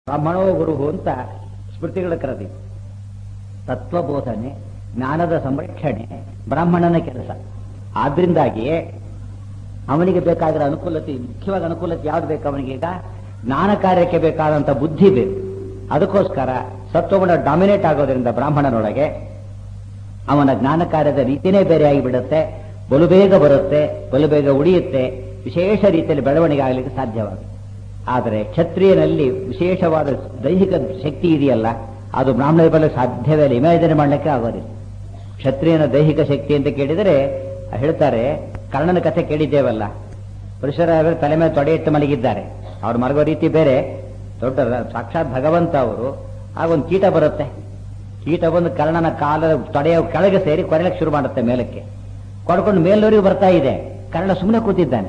ಬ್ರಾಹ್ಮಣೋ ಗುರು ಅಂತ ಸ್ಮೃತಿಗಳ ಕರೆದಿ ತತ್ವಬೋಧನೆ ಜ್ಞಾನದ ಸಂರಕ್ಷಣೆ ಬ್ರಾಹ್ಮಣನ ಕೆಲಸ ಆದ್ರಿಂದಾಗಿಯೇ ಅವನಿಗೆ ಬೇಕಾಗಿರೋ ಅನುಕೂಲತೆ ಮುಖ್ಯವಾಗಿ ಅನುಕೂಲತೆ ಯಾವ್ದು ಬೇಕು ಅವನಿಗೆ ಈಗ ಜ್ಞಾನ ಕಾರ್ಯಕ್ಕೆ ಬೇಕಾದಂತ ಬುದ್ಧಿ ಬೇಕು ಅದಕ್ಕೋಸ್ಕರ ಸತ್ವಗುಣ ಡಾಮಿನೇಟ್ ಆಗೋದ್ರಿಂದ ಬ್ರಾಹ್ಮಣನೊಳಗೆ ಅವನ ಜ್ಞಾನ ಕಾರ್ಯದ ರೀತಿನೇ ಬೇರೆಯಾಗಿ ಬಿಡುತ್ತೆ ಬಲು ಬೇಗ ಬರುತ್ತೆ ಬಲು ಬೇಗ ಉಳಿಯುತ್ತೆ ವಿಶೇಷ ರೀತಿಯಲ್ಲಿ ಬೆಳವಣಿಗೆ ಆಗಲಿಕ್ಕೆ ಸಾಧ್ಯವಾಗುತ್ತೆ ಆದರೆ ಕ್ಷತ್ರಿಯನಲ್ಲಿ ವಿಶೇಷವಾದ ದೈಹಿಕ ಶಕ್ತಿ ಇದೆಯಲ್ಲ ಅದು ಬ್ರಾಹ್ಮಣ ಬರಲು ಸಾಧ್ಯವೇ ಇಲ್ಲ ಇಮ್ಯಾಜಿನ್ ಮಾಡಲಿಕ್ಕೆ ಆಗೋದಿಲ್ಲ ಕ್ಷತ್ರಿಯನ ದೈಹಿಕ ಶಕ್ತಿ ಅಂತ ಕೇಳಿದರೆ ಹೇಳ್ತಾರೆ ಕರ್ಣನ ಕಥೆ ಕೇಳಿದ್ದೇವಲ್ಲ ಪುರುಷರ ತಲೆ ಮೇಲೆ ತೊಡೆ ಇಟ್ಟು ಮಲಗಿದ್ದಾರೆ ಅವ್ರು ಮಲಗೋ ರೀತಿ ಬೇರೆ ದೊಡ್ಡ ಸಾಕ್ಷಾತ್ ಭಗವಂತ ಅವರು ಆಗ ಒಂದು ಕೀಟ ಬರುತ್ತೆ ಕೀಟ ಬಂದು ಕರ್ಣನ ಕಾಲ ತೊಡೆಯ ಕೆಳಗೆ ಸೇರಿ ಕೊರೆಯಕ್ಕೆ ಶುರು ಮಾಡುತ್ತೆ ಮೇಲಕ್ಕೆ ಕೊಡ್ಕೊಂಡು ಮೇಲ್ನವರಿಗೂ ಬರ್ತಾ ಇದೆ ಕರ್ಣ ಸುಮ್ಮನೆ ಕೂತಿದ್ದಾನೆ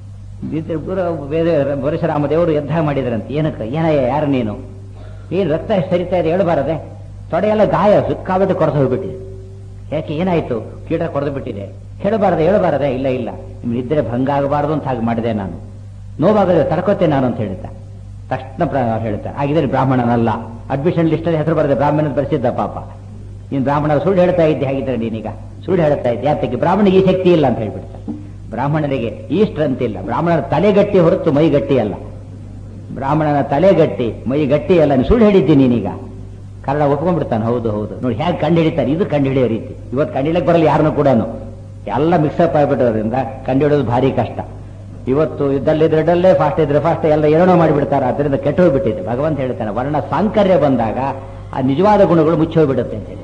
ಪರಶುರಾಮದೇವರು ಯುದ್ಧ ಮಾಡಿದ್ರಂತೆ ಏನಕ್ಕೆ ಏನಯ್ಯ ಯಾರು ನೀನು ಏನು ರಕ್ತ ಸರಿತಾ ಇದೆ ಹೇಳಬಾರದೆ ತೊಡೆಯೆಲ್ಲ ಗಾಯ ಸಿಕ್ಕಾಬಿಟ್ಟು ಕೊರೆದು ಹೋಗ್ಬಿಟ್ಟಿದೆ ಯಾಕೆ ಏನಾಯ್ತು ಕೀಟ ಕೊರೆದು ಬಿಟ್ಟಿದೆ ಹೇಳಬಾರದೆ ಹೇಳಬಾರದೆ ಇಲ್ಲ ಇಲ್ಲ ನಿಮ್ ನಿದ್ರೆ ಭಂಗ ಆಗಬಾರದು ಅಂತ ಹಾಗೆ ಮಾಡಿದೆ ನಾನು ನೋವಾಗದೆ ತಡ್ಕೋತೆ ನಾನು ಅಂತ ಹೇಳ್ತಾ ತಕ್ಷಣ ಹೇಳ್ತಾ ಹಾಗಿದ್ರೆ ಬ್ರಾಹ್ಮಣನಲ್ಲ ಅಡ್ಮಿಷನ್ ಲಿಸ್ಟ್ ಅಲ್ಲಿ ಹೆಸರು ಬರದೆ ಬ್ರಾಹ್ಮಣ ಬರೆಸಿದ್ದ ಪಾಪ ನೀನ್ ಬ್ರಾಹ್ಮಣ ಸುಳ್ಳು ಹೇಳ್ತಾ ಇದ್ದೆ ಹಾಗಿದ್ರೆ ನೀನೀಗ ಸುಳ್ಳು ಹೇಳ್ತಾ ಇದ್ದೆ ಯಾತಕ್ಕೆ ಬ್ರಾಹ್ಮಣಿಗೆ ಈ ಶಕ್ತಿ ಇಲ್ಲ ಅಂತ ಹೇಳ್ಬಿಡ್ತಾರೆ ಬ್ರಾಹ್ಮಣರಿಗೆ ಈ ಸ್ಟ್ರೆಂತ್ ಇಲ್ಲ ಬ್ರಾಹ್ಮಣರ ತಲೆ ಗಟ್ಟಿ ಹೊರತು ಮೈ ಗಟ್ಟಿ ಅಲ್ಲ ಬ್ರಾಹ್ಮಣನ ತಲೆ ಗಟ್ಟಿ ಮೈ ಗಟ್ಟಿ ಅಲ್ಲ ನೀನು ಸುಳ್ಳು ಹೇಳಿದ್ದೀನಿ ನೀನೀಗ ಕನ್ನಡ ಒಪ್ಕೊಂಡ್ಬಿಡ್ತಾನೆ ಹೌದು ಹೌದು ನೋಡಿ ಹೇಗೆ ಕಂಡು ಹಿಡಿತಾರೆ ಇದು ಕಂಡು ಹಿಡಿಯೋ ರೀತಿ ಇವತ್ತು ಕಂಡು ಹಿಡಿಯಕ್ಕೆ ಬರಲ್ಲ ಯಾರನ್ನು ಕೂಡ ಎಲ್ಲ ಮಿಕ್ಸಪ್ ಆಗಿಬಿಟ್ಟೋದ್ರಿಂದ ಕಂಡು ಹಿಡಿಯೋದು ಭಾರಿ ಕಷ್ಟ ಇವತ್ತು ಇದ್ದಲ್ಲಿದ್ರೆ ಇಡಲ್ಲೇ ಫಾಸ್ಟ್ ಇದ್ರೆ ಫಾಸ್ಟ್ ಎಲ್ಲ ಏನೋ ಮಾಡಿಬಿಡ್ತಾರೆ ಅದರಿಂದ ಕೆಟ್ಟು ಹೋಗ್ಬಿಟ್ಟಿದೆ ಭಗವಂತ ಹೇಳ್ತಾನೆ ವರ್ಣ ಸಾಂಕರ್ಯ ಬಂದಾಗ ಆ ನಿಜವಾದ ಗುಣಗಳು ಮುಚ್ಚೋಗ್ಬಿಡುತ್ತೆ ಅಂತ ಹೇಳಿ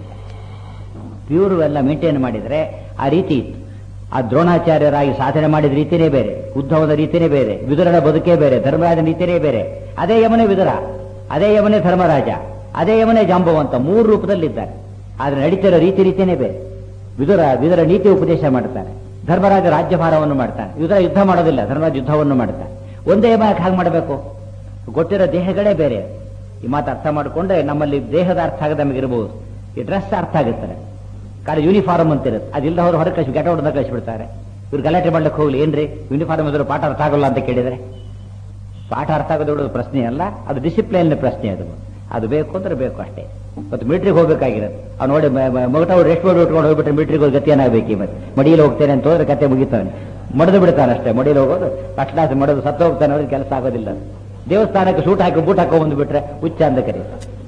ಪ್ಯೂರ್ ಎಲ್ಲ ಮೇಂಟೈನ್ ಮಾಡಿದ್ರೆ ಆ ರೀತಿ ಇತ್ತು ಆ ದ್ರೋಣಾಚಾರ್ಯರಾಗಿ ಸಾಧನೆ ಮಾಡಿದ ರೀತಿನೇ ಬೇರೆ ಉದ್ಧವದ ರೀತಿನೇ ಬೇರೆ ವಿದುರನ ಬದುಕೇ ಬೇರೆ ಧರ್ಮರಾಜನ ರೀತಿನೇ ಬೇರೆ ಅದೇ ಯಮನೆ ವಿದುರ ಅದೇ ಯಮನೆ ಧರ್ಮರಾಜ ಅದೇ ಯಮನೆ ಜಾಂಬವಂತ ಮೂರು ರೂಪದಲ್ಲಿದ್ದಾರೆ ಆದ್ರೆ ನಡೀತಿರೋ ರೀತಿ ರೀತಿನೇ ಬೇರೆ ವಿದುರ ವಿದುರ ನೀತಿ ಉಪದೇಶ ಮಾಡ್ತಾರೆ ಧರ್ಮರಾಜ ರಾಜ್ಯಭಾರವನ್ನು ಮಾಡ್ತಾನೆ ವಿದುರ ಯುದ್ಧ ಮಾಡೋದಿಲ್ಲ ಧರ್ಮರಾಜ ಯುದ್ಧವನ್ನು ಮಾಡ್ತಾನೆ ಒಂದೇ ಯಮನಕ್ಕೆ ಹಾಗೆ ಮಾಡಬೇಕು ಗೊತ್ತಿರೋ ದೇಹಗಳೇ ಬೇರೆ ಈ ಮಾತು ಅರ್ಥ ಮಾಡಿಕೊಂಡ್ರೆ ನಮ್ಮಲ್ಲಿ ದೇಹದ ಅರ್ಥ ಆಗದ ನಮಗಿರಬಹುದು ಈ ಡ್ರೆಸ್ ಅರ್ಥ ಆಗುತ್ತಾರೆ ಕಾಲ ಯೂನಿಫಾರ್ಮ್ ಅಂತ ಇರುತ್ತೆ ಅದಿಲ್ಲ ಅವ್ರು ಹೊರಗೆ ಕಳಿಸಿ ಗೆಟ ಹೊಡೆದ ಕಳಿಸ್ಬಿಡ್ತಾರೆ ಇವ್ರು ಗಲಾಟೆ ಮಾಡ್ಲಿಕ್ಕೆ ಹೋಗ್ಲಿ ಏನ್ರಿ ಯೂನಿಫಾರ್ಮ್ ಇದ್ರೆ ಪಾಠ ಅರ್ಥ ಆಗಲ್ಲ ಅಂತ ಕೇಳಿದ್ರೆ ಪಾಠ ಅರ್ಥ ಆಗೋದು ಪ್ರಶ್ನೆ ಅಲ್ಲ ಅದು ಡಿಸಿಪ್ಲಿನ್ ಪ್ರಶ್ನೆ ಅದು ಅದು ಬೇಕು ಅಂದ್ರೆ ಬೇಕು ಅಷ್ಟೇ ಮತ್ತು ಮಿಲಿಟ್ರಿಗೆ ಹೋಗ್ಬೇಕಾಗಿರೋದು ಅವ್ನು ನೋಡಿ ಮಗಟ ರೆಸ್ಟ್ ಮಾಡಿ ಉಟ್ಕೊಂಡು ಹೋಗ್ಬಿಟ್ರೆ ಮಿಲಿಟ್ರಿಗೆ ಹೋಗಿ ಗತಿ ಏನಾಗಬೇಕು ಮತ್ತೆ ಮಡಿಯಲ್ಲಿ ಹೋಗ್ತೇನೆ ಅಂತ ಹೋದ್ರೆ ಕತೆ ಮುಗಿತಾನೆ ಮಡದು ಬಿಡ್ತಾನೆ ಅಷ್ಟೇ ಮಡಿಯಲ್ಲಿ ಹೋಗೋದು ಫಸ್ಟ್ ಮಡದು ಸತ್ತು ಹೋಗ್ತಾನೆ ಅವ್ರಿಗೆ ಕೆಲಸ ಆಗೋದಿಲ್ಲ ದೇವಸ್ಥಾನಕ್ಕೆ ಸೂಟ್ ಹಾಕಿ ಬೂಟ್ ಹಾಕೋ ಬಂದು ಬಿಟ್ರೆ ಹುಚ್ಚ ಅಂತ ಕರಿ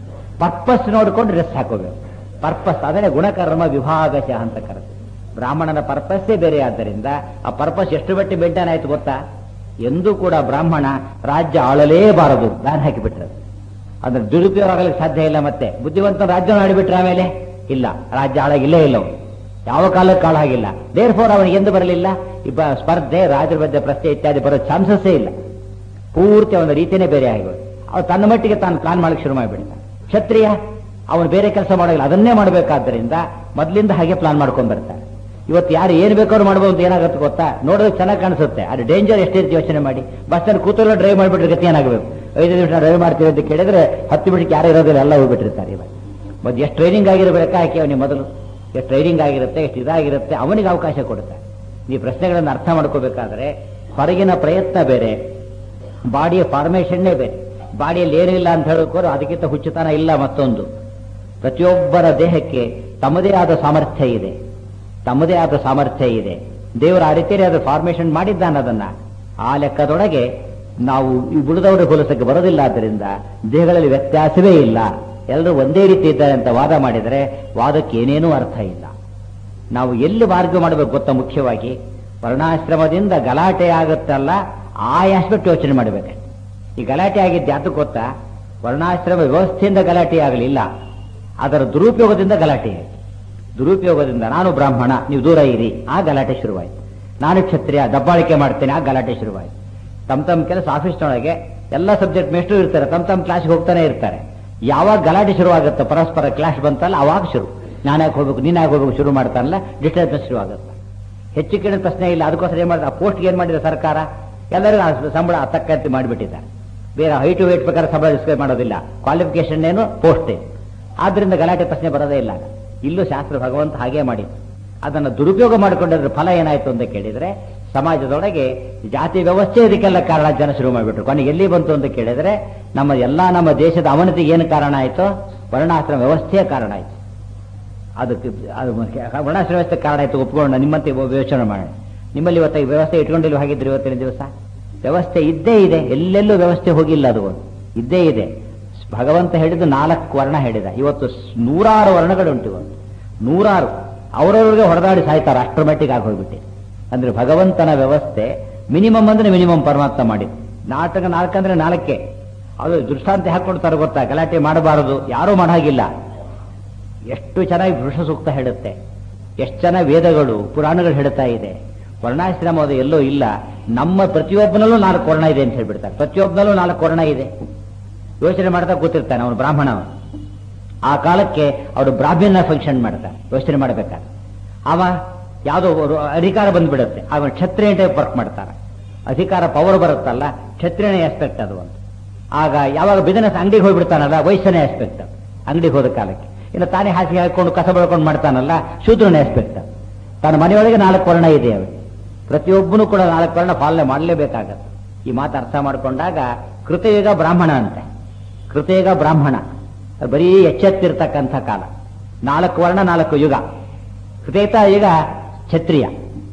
ಪರ್ಪಸ್ ನೋಡ್ಕೊಂಡು ಡ್ರೆಸ್ ಹಾಕೋಬೇಕು ಪರ್ಪಸ್ ಅದನ್ನೇ ಗುಣಕರ್ಮ ವಿಭಾಗಶಃ ಅಂತ ಕರೆದು ಬ್ರಾಹ್ಮಣನ ಪರ್ಪಸ್ಸೇ ಬೇರೆ ಆದ್ದರಿಂದ ಆ ಪರ್ಪಸ್ ಎಷ್ಟು ಬಟ್ಟಿ ಮೇಂಟೈನ್ ಆಯ್ತು ಗೊತ್ತಾ ಎಂದೂ ಕೂಡ ಬ್ರಾಹ್ಮಣ ರಾಜ್ಯ ಆಳಲೇಬಾರದು ಬ್ಯಾನ್ ಹಾಕಿಬಿಟ್ರೆ ಅಂದ್ರೆ ದುರುಪಯೋಗ ಆಗಲಿಕ್ಕೆ ಸಾಧ್ಯ ಇಲ್ಲ ಮತ್ತೆ ಬುದ್ಧಿವಂತ ರಾಜ್ಯ ಆಡಿಬಿಟ್ರೆ ಆಮೇಲೆ ಇಲ್ಲ ರಾಜ್ಯ ಹಾಳಾಗಿಲ್ಲೇ ಇಲ್ಲ ಯಾವ ಕಾಲಕ್ಕೆ ಹಾಳಾಗಿಲ್ಲ ದೇರ್ ಫೋರ್ ಅವನಿಗೆ ಎಂದು ಬರಲಿಲ್ಲ ಇಬ್ಬ ಸ್ಪರ್ಧೆ ರಾಜರ ಮಧ್ಯೆ ಪ್ರಶ್ನೆ ಇತ್ಯಾದಿ ಬರೋ ಚಾನ್ಸಸ್ಸೇ ಇಲ್ಲ ಪೂರ್ತಿ ಅವನ ರೀತಿನೇ ಬೇರೆ ಆಗಿಬಿಡು ಅವ್ರು ತನ್ನ ಮಟ್ಟಿಗೆ ತಾನು ಪ್ಲಾನ್ ಮಾಡಕ್ಕೆ ಶುರು ಮಾಡಿಬಿಡ್ತಾನೆ ಕ್ಷತ್ರಿಯ ಅವನು ಬೇರೆ ಕೆಲಸ ಮಾಡೋಲ್ಲ ಅದನ್ನೇ ಮಾಡಬೇಕಾದ್ದರಿಂದ ಮೊದಲಿಂದ ಹಾಗೆ ಪ್ಲಾನ್ ಮಾಡ್ಕೊಂಡ್ ಬರ್ತಾನೆ ಇವತ್ತು ಯಾರು ಏನ್ ಬೇಕಾದ್ರೂ ಮಾಡ್ಬೋದು ಅಂತ ಏನಾಗುತ್ತೆ ಗೊತ್ತಾ ನೋಡೋದಕ್ಕೆ ಚೆನ್ನಾಗಿ ಕಾಣಿಸುತ್ತೆ ಅದು ಡೇಂಜರ್ ಎಷ್ಟಿರುತ್ತೆ ಯೋಚನೆ ಮಾಡಿ ಬಸ್ಸಲ್ಲಿ ಕೂತಲ್ಲ ಡ್ರೈವ್ ಮಾಡಿಬಿಟ್ರೆ ಗತಿ ಏನಾಗಬೇಕು ಐದು ನಿಮಿಷ ಡ್ರೈವ್ ಮಾಡ್ತೀವಿ ಅಂತ ಕೇಳಿದ್ರೆ ಹತ್ತು ನಿಮಿಷಕ್ಕೆ ಯಾರು ಇರೋದಿಲ್ಲ ಎಲ್ಲ ಹೋಗ್ಬಿಟ್ಟಿರ್ತಾರೆ ಇವಾಗ ಮತ್ತೆ ಎಷ್ಟು ಟ್ರೈನಿಂಗ್ ಆಗಿರಬೇಕಾ ಹಾಕಿ ಅವನಿಗೆ ಮೊದಲು ಎಷ್ಟು ಟ್ರೈನಿಂಗ್ ಆಗಿರುತ್ತೆ ಎಷ್ಟು ಇದಾಗಿರುತ್ತೆ ಅವನಿಗೆ ಅವಕಾಶ ಕೊಡುತ್ತೆ ಈ ಪ್ರಶ್ನೆಗಳನ್ನು ಅರ್ಥ ಮಾಡ್ಕೋಬೇಕಾದ್ರೆ ಹೊರಗಿನ ಪ್ರಯತ್ನ ಬೇರೆ ಬಾಡಿಯ ಫಾರ್ಮೇಷನ್ನೇ ಬೇರೆ ಬಾಡಿಯಲ್ಲಿ ಏನಿಲ್ಲ ಅಂತ ಹೇಳೋಕೋರು ಅದಕ್ಕಿಂತ ಹುಚ್ಚುತನ ಇಲ್ಲ ಮತ್ತೊಂದು ಪ್ರತಿಯೊಬ್ಬರ ದೇಹಕ್ಕೆ ತಮ್ಮದೇ ಆದ ಸಾಮರ್ಥ್ಯ ಇದೆ ತಮ್ಮದೇ ಆದ ಸಾಮರ್ಥ್ಯ ಇದೆ ದೇವರ ಆ ರೀತಿಯಲ್ಲಿ ಅದು ಫಾರ್ಮೇಶನ್ ಮಾಡಿದ್ದಾನೆ ಅದನ್ನ ಆ ಲೆಕ್ಕದೊಳಗೆ ನಾವು ಈ ಬುಡದವರ ಹೋಲಿಸಕ್ಕೆ ಬರೋದಿಲ್ಲ ಆದ್ದರಿಂದ ದೇಹಗಳಲ್ಲಿ ವ್ಯತ್ಯಾಸವೇ ಇಲ್ಲ ಎಲ್ಲರೂ ಒಂದೇ ರೀತಿ ಇದ್ದಾರೆ ಅಂತ ವಾದ ಮಾಡಿದರೆ ವಾದಕ್ಕೆ ಏನೇನೂ ಅರ್ಥ ಇಲ್ಲ ನಾವು ಎಲ್ಲಿ ಮಾರ್ಗ ಮಾಡಬೇಕು ಗೊತ್ತಾ ಮುಖ್ಯವಾಗಿ ವರ್ಣಾಶ್ರಮದಿಂದ ಗಲಾಟೆ ಆಗುತ್ತಲ್ಲ ಆ ಆಸ್ಪೆಕ್ಟ್ ಯೋಚನೆ ಮಾಡಬೇಕು ಈ ಗಲಾಟೆ ಆಗಿದ್ದು ಯಾತಕ್ಕೆ ಗೊತ್ತಾ ವರ್ಣಾಶ್ರಮ ವ್ಯವಸ್ಥೆಯಿಂದ ಗಲಾಟೆ ಆಗಲಿಲ್ಲ ಅದರ ದುರುಪಯೋಗದಿಂದ ಗಲಾಟೆ ಆಯಿತು ದುರುಪಯೋಗದಿಂದ ನಾನು ಬ್ರಾಹ್ಮಣ ನೀವು ದೂರ ಇರಿ ಆ ಗಲಾಟೆ ಶುರುವಾಯಿತು ನಾನು ಕ್ಷತ್ರಿಯ ದಬ್ಬಾಳಿಕೆ ಮಾಡ್ತೇನೆ ಆ ಗಲಾಟೆ ಶುರುವಾಯಿತು ತಮ್ಮ ತಮ್ಮ ಕೆಲಸ ಆಫೀಸ್ನೊಳಗೆ ಎಲ್ಲ ಸಬ್ಜೆಕ್ಟ್ ಮೇಸ್ಟ್ರು ಇರ್ತಾರೆ ತಮ್ಮ ತಮ್ಮ ಕ್ಲಾಸ್ಗೆ ಹೋಗ್ತಾನೆ ಇರ್ತಾರೆ ಯಾವಾಗ ಗಲಾಟೆ ಶುರುವಾಗುತ್ತೆ ಪರಸ್ಪರ ಕ್ಲಾಸ್ ಬಂತಲ್ಲ ಅವಾಗ ಶುರು ನಾನು ಯಾಕೆ ಹೋಗ್ಬೇಕು ನೀನು ಯಾಕೆ ಹೋಗ್ಬೇಕು ಶುರು ಮಾಡ್ತಾನಲ್ಲ ಡಿಸ್ಟರ್ಬೆನ್ಸ್ ಶುರು ಆಗುತ್ತೆ ಹೆಚ್ಚು ಕೇಳಿದ ಪ್ರಶ್ನೆ ಇಲ್ಲ ಅದಕ್ಕೋಸ್ಕರ ಏನ್ ಮಾಡಿದ ಪೋಸ್ಟ್ಗೆ ಏನ್ ಮಾಡಿದೆ ಸರ್ಕಾರ ಎಲ್ಲರಿಗೂ ಸಂಬಳ ತಕ್ಕಂತೆ ಮಾಡಿಬಿಟ್ಟಿದ್ದಾರೆ ಬೇರೆ ಹೈ ಟು ವೇಟ್ ಪ್ರಕಾರ ಸಂಬಳ ಡಿಸ್ಕ್ರೈಬ್ ಮಾಡೋದಿಲ್ಲ ಕ್ವಾಲಿಫಿಕೇಶನ್ ಏನು ಪೋಸ್ಟ್ ಆದ್ರಿಂದ ಗಲಾಟೆ ಪ್ರಶ್ನೆ ಬರೋದೇ ಇಲ್ಲ ಇಲ್ಲೂ ಶಾಸ್ತ್ರ ಭಗವಂತ ಹಾಗೆ ಮಾಡಿ ಅದನ್ನು ದುರುಪಯೋಗ ಮಾಡಿಕೊಂಡಿದ್ರೆ ಫಲ ಏನಾಯ್ತು ಅಂತ ಕೇಳಿದ್ರೆ ಸಮಾಜದೊಳಗೆ ಜಾತಿ ವ್ಯವಸ್ಥೆ ಇದಕ್ಕೆಲ್ಲ ಕಾರಣ ಜನ ಶುರು ಮಾಡಿಬಿಟ್ರು ಕೊನೆಗೆ ಎಲ್ಲಿ ಬಂತು ಅಂತ ಕೇಳಿದ್ರೆ ನಮ್ಮ ಎಲ್ಲಾ ನಮ್ಮ ದೇಶದ ಅವನತಿಗೆ ಏನು ಕಾರಣ ಆಯಿತು ವರ್ಣಾಶ್ರಮ ವ್ಯವಸ್ಥೆಯ ಕಾರಣ ಆಯಿತು ಅದಕ್ಕೆ ಅದು ವರ್ಣಾಶ್ರಮ ವ್ಯವಸ್ಥೆ ಕಾರಣ ಆಯಿತು ಒಪ್ಕೊಂಡು ನಿಮ್ಮಂತೆ ಯೋಚನೆ ಮಾಡೋಣ ನಿಮ್ಮಲ್ಲಿ ಇವತ್ತು ಈ ವ್ಯವಸ್ಥೆ ಇಟ್ಕೊಂಡಿಲ್ಲ ಹಾಗಿದ್ರೆ ಇವತ್ತಿನ ದಿವಸ ವ್ಯವಸ್ಥೆ ಇದ್ದೇ ಇದೆ ಎಲ್ಲೆಲ್ಲೂ ವ್ಯವಸ್ಥೆ ಹೋಗಿಲ್ಲ ಅದು ಒಂದು ಇದ್ದೇ ಇದೆ ಭಗವಂತ ಹೇಳಿದ್ದು ನಾಲ್ಕು ವರ್ಣ ಹೇಳಿದ ಇವತ್ತು ಸ್- ನೂರಾರು ವರ್ಣಗಳುಂಟು ಇವತ್ತು ನೂರಾರು ಅವರವ್ರಿಗೆ ಹೊಡೆದಾಡಿ ಸಾಯ್ತಾರೆ ಅಷ್ಟರ ಮಟ್ಟಿಗೆ ಆಗಿ ಹೋಗ್ಬಿಟ್ಟು ಅಂದ್ರೆ ಭಗವಂತನ ವ್ಯವಸ್ಥೆ ಮಿನಿಮಮ್ ಅಂದ್ರೆ ಮಿನಿಮಮ್ ಪರಮಾತ್ಮ ಮಾಡಿದ್ದು ನಾಟಕ ನಾಲ್ಕಂದ್ರೆ ನಾಲ್ಕೇ ಅದು ದೃಷ್ಟಾಂತ ಹಾಕೊಡ್ತಾರೆ ಗೊತ್ತಾ ಗಲಾಟೆ ಮಾಡಬಾರದು ಯಾರೂ ಮಾಡಾಗಿಲ್ಲ ಎಷ್ಟು ಚೆನ್ನಾಗಿ ಪುರುಷ ಸೂಕ್ತ ಹೇಳುತ್ತೆ ಎಷ್ಟು ಚೆನ್ನಾಗಿ ವೇದಗಳು ಪುರಾಣಗಳು ಹೇಳ್ತಾ ಇದೆ ವರ್ಣಾಶ್ರಮ ಅದು ಎಲ್ಲೋ ಇಲ್ಲ ನಮ್ಮ ಪ್ರತಿಯೊಬ್ಬನಲ್ಲೂ ನಾಲ್ಕು ವರ್ಣ ಇದೆ ಅಂತ ಹೇಳ್ಬಿಡ್ತಾರೆ ಪ್ರತಿಯೊಬ್ಬನಲ್ಲೂ ನಾಲ್ಕು ವರ್ಣ ಇದೆ ಯೋಚನೆ ಮಾಡ್ತಾ ಕೂತಿರ್ತಾನೆ ಅವನು ಬ್ರಾಹ್ಮಣ ಅವನು ಆ ಕಾಲಕ್ಕೆ ಅವರು ಬ್ರಾಹ್ಮಣ ಫಂಕ್ಷನ್ ಮಾಡ್ತಾರೆ ಯೋಚನೆ ಮಾಡ್ಬೇಕಾದ್ರೆ ಅವ ಯಾವುದೋ ಒಂದು ಅಧಿಕಾರ ಬಂದ್ಬಿಡುತ್ತೆ ಅವನು ಕ್ಷತ್ರಿಯ ಟೈಪ್ ವರ್ಕ್ ಮಾಡ್ತಾರೆ ಅಧಿಕಾರ ಪವರ್ ಬರುತ್ತಲ್ಲ ಕ್ಷತ್ರಿಯನೇ ಆಸ್ಪೆಕ್ಟ್ ಅದು ಒಂದು ಆಗ ಯಾವಾಗ ಬಿಸಿನೆಸ್ ಅಂಗಡಿಗೆ ಹೋಗ್ಬಿಡ್ತಾನಲ್ಲ ವಯಸ್ಸನೇ ಆಸ್ಪೆಕ್ಟ್ ಅಂಗಡಿಗೆ ಹೋದ ಕಾಲಕ್ಕೆ ಇನ್ನು ತಾನೇ ಹಾಸಿಗೆ ಹಾಕೊಂಡು ಕಸ ಬೆಳ್ಕೊಂಡು ಮಾಡ್ತಾನಲ್ಲ ಶೂದ್ರನೇ ಆಸ್ಪೆಕ್ಟ್ ತನ್ನ ಮನೆಯೊಳಗೆ ನಾಲ್ಕು ವರ್ಣ ಇದೆ ಅವನಿಗೆ ಪ್ರತಿಯೊಬ್ಬನು ಕೂಡ ನಾಲ್ಕು ವರ್ಣ ಪಾಲನೆ ಮಾಡಲೇಬೇಕಾಗತ್ತೆ ಈ ಮಾತು ಅರ್ಥ ಮಾಡಿಕೊಂಡಾಗ ಕೃತಯುಗ ಬ್ರಾಹ್ಮಣ ಅಂತೆ ಕೃತಯುಗ ಬ್ರಾಹ್ಮಣ ಅದು ಬರೀ ಎಚ್ಚೆತ್ತಿರ್ತಕ್ಕಂಥ ಕಾಲ ನಾಲ್ಕು ವರ್ಣ ನಾಲ್ಕು ಯುಗ ಕೃತೇತ ಯುಗ ಕ್ಷತ್ರಿಯ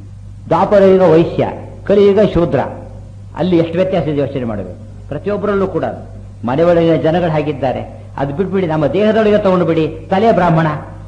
ದ್ವಾಪರ ಯುಗ ವೈಶ್ಯ ಕಲಿಯುಗ ಶೂದ್ರ ಅಲ್ಲಿ ಎಷ್ಟು ವ್ಯತ್ಯಾಸ ಇದೆ ಯೋಚನೆ ಮಾಡಬೇಕು ಪ್ರತಿಯೊಬ್ಬರಲ್ಲೂ ಕೂಡ ಮನೆಯೊಳಗಿನ ಜನಗಳು ಹಾಗಿದ್ದಾರೆ ಅದು ಬಿಟ್ಬಿಡಿ ನಮ್ಮ ದೇಹದೊಳಗೆ ತಗೊಂಡು ಬಿಡಿ ತಲೆ ಬ್ರಾಹ್ಮಣ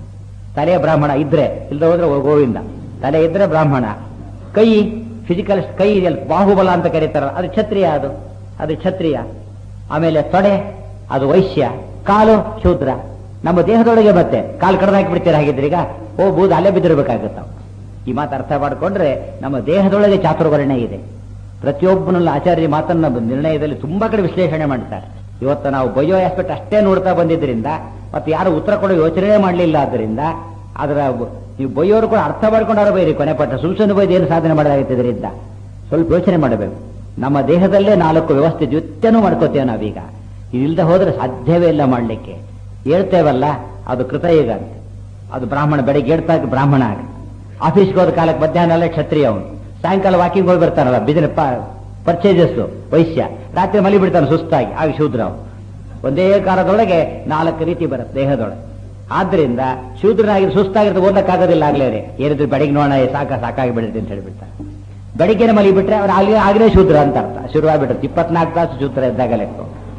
ತಲೆ ಬ್ರಾಹ್ಮಣ ಇದ್ರೆ ಇಲ್ಲದೆ ಹೋದ್ರೆ ಓ ಗೋವಿಂದ ತಲೆ ಇದ್ರೆ ಬ್ರಾಹ್ಮಣ ಕೈ ಫಿಸಿಕಲ್ ಕೈ ಇದೆಯಲ್ಲ ಬಾಹುಬಲ ಅಂತ ಕರೀತಾರ ಅದು ಕ್ಷತ್ರಿಯ ಅದು ಅದು ಕ್ಷತ್ರಿಯ ಆಮೇಲೆ ತೊಡೆ ಅದು ವೈಶ್ಯ ಕಾಲು ಶೂದ್ರ ನಮ್ಮ ದೇಹದೊಳಗೆ ಮತ್ತೆ ಕಾಲು ಕಡ್ದಾಕಿ ಬಿಡ್ತೀರ ಹಾಗಿದ್ರೆ ಈಗ ಓ ಬೂದ್ ಅಲ್ಲೇ ಬಿದ್ದಿರ್ಬೇಕಾಗತ್ತ ಈ ಮಾತು ಅರ್ಥ ಮಾಡಿಕೊಂಡ್ರೆ ನಮ್ಮ ದೇಹದೊಳಗೆ ಚಾತುರ್ವರ್ಣೆ ಇದೆ ಪ್ರತಿಯೊಬ್ಬನಲ್ಲ ಆಚಾರ್ಯ ಮಾತನ್ನ ನಿರ್ಣಯದಲ್ಲಿ ತುಂಬಾ ಕಡೆ ವಿಶ್ಲೇಷಣೆ ಮಾಡ್ತಾರೆ ಇವತ್ತು ನಾವು ಬಯೋ ಆಸ್ಪೆಕ್ಟ್ ಅಷ್ಟೇ ನೋಡ್ತಾ ಬಂದಿದ್ರಿಂದ ಮತ್ತೆ ಯಾರು ಉತ್ತರ ಕೊಡೋ ಯೋಚನೆ ಮಾಡಲಿಲ್ಲ ಆದ್ದರಿಂದ ಅದರ ನೀವು ಬೈಯೋರು ಕೂಡ ಅರ್ಥ ಮಾಡ್ಕೊಂಡಾರ ಬೈರಿ ಕೊನೆ ಪಟ್ಟ ಸುಮ್ ಸುಮ್ಮನೆ ಬೈದು ಏನು ಸಾಧನೆ ಮಾಡಲಾಗುತ್ತೆ ಇದರಿಂದ ಸ್ವಲ್ಪ ಯೋಚನೆ ಮಾಡಬೇಕು ನಮ್ಮ ದೇಹದಲ್ಲೇ ನಾಲ್ಕು ವ್ಯವಸ್ಥೆ ಜೊತೆನೂ ಮಾಡ್ಕೋತೇವೆ ನಾವೀಗ ಇದಿಲ್ಲದೆ ಹೋದ್ರೆ ಸಾಧ್ಯವೇ ಇಲ್ಲ ಮಾಡಲಿಕ್ಕೆ ಹೇಳ್ತೇವಲ್ಲ ಅದು ಕೃತಯುಗ ಅಂತ ಅದು ಬ್ರಾಹ್ಮಣ ಬೆಳಿಗ್ಗೆ ಹೇಳ್ತಾ ಬ್ರಾಹ್ಮಣ ಆಗ ಆಫೀಸ್ಗೆ ಹೋದ ಕಾಲಕ್ಕೆ ಮಧ್ಯಾಹ್ನ ಎಲ್ಲ ಕ್ಷತ್ರಿಯ ಅವನು ಸಾಯಂಕಾಲ ವಾಕಿಂಗ್ ಹೋಗಿ ಬರ್ತಾನಲ್ಲ ಬಿಸಿನೆಸ್ ಪರ್ಚೇಸಸ್ ವೈಶ್ಯ ರಾತ್ರಿ ಮಲಿ ಬಿಡ್ತಾನೆ ಸುಸ್ತಾಗಿ ಆಗ ಶೂದ್ರ ಅವನು ಒಂದೇ ಕಾಲದೊಳಗೆ ನಾಲ್ಕು ರೀತಿ ಬರುತ್ತೆ ದೇಹದೊಳಗೆ ಆದ್ರಿಂದ ಶೂದ್ರನಾಗಿ ಸುಸ್ತಾಗಿರುತ್ತೆ ಓದಕ್ಕಾಗೋದಿಲ್ಲ ಆಗ್ಲೇ ರೀ ಏನಿದ್ರು ಬೆಳಿಗ್ಗೆ ನೋಡೋಣ ಏ ಸಾಕ ಸಾಕಾಗಿ ಬಿಡುತ್ತೆ ಅಂತ ಹೇಳ್ಬಿಡ್ತಾರೆ ಬೆಳಿಗ್ಗೆನೆ ಮಲಿ ಬಿಟ್ರೆ ಅವ್ರು ಆಗ್ಲೇ ಆಗ್ಲೇ ಶೂದ್ರ ಅಂತ ಅರ್ಥ ಶುರುವಾಗ್ಬಿಡುತ್ತೆ ಇಪ್ಪತ್ನಾಲ್ಕು ತಾಸು ಶೂದ್ರ ಇದ್ದಾಗ ಲೆಕ್ಕ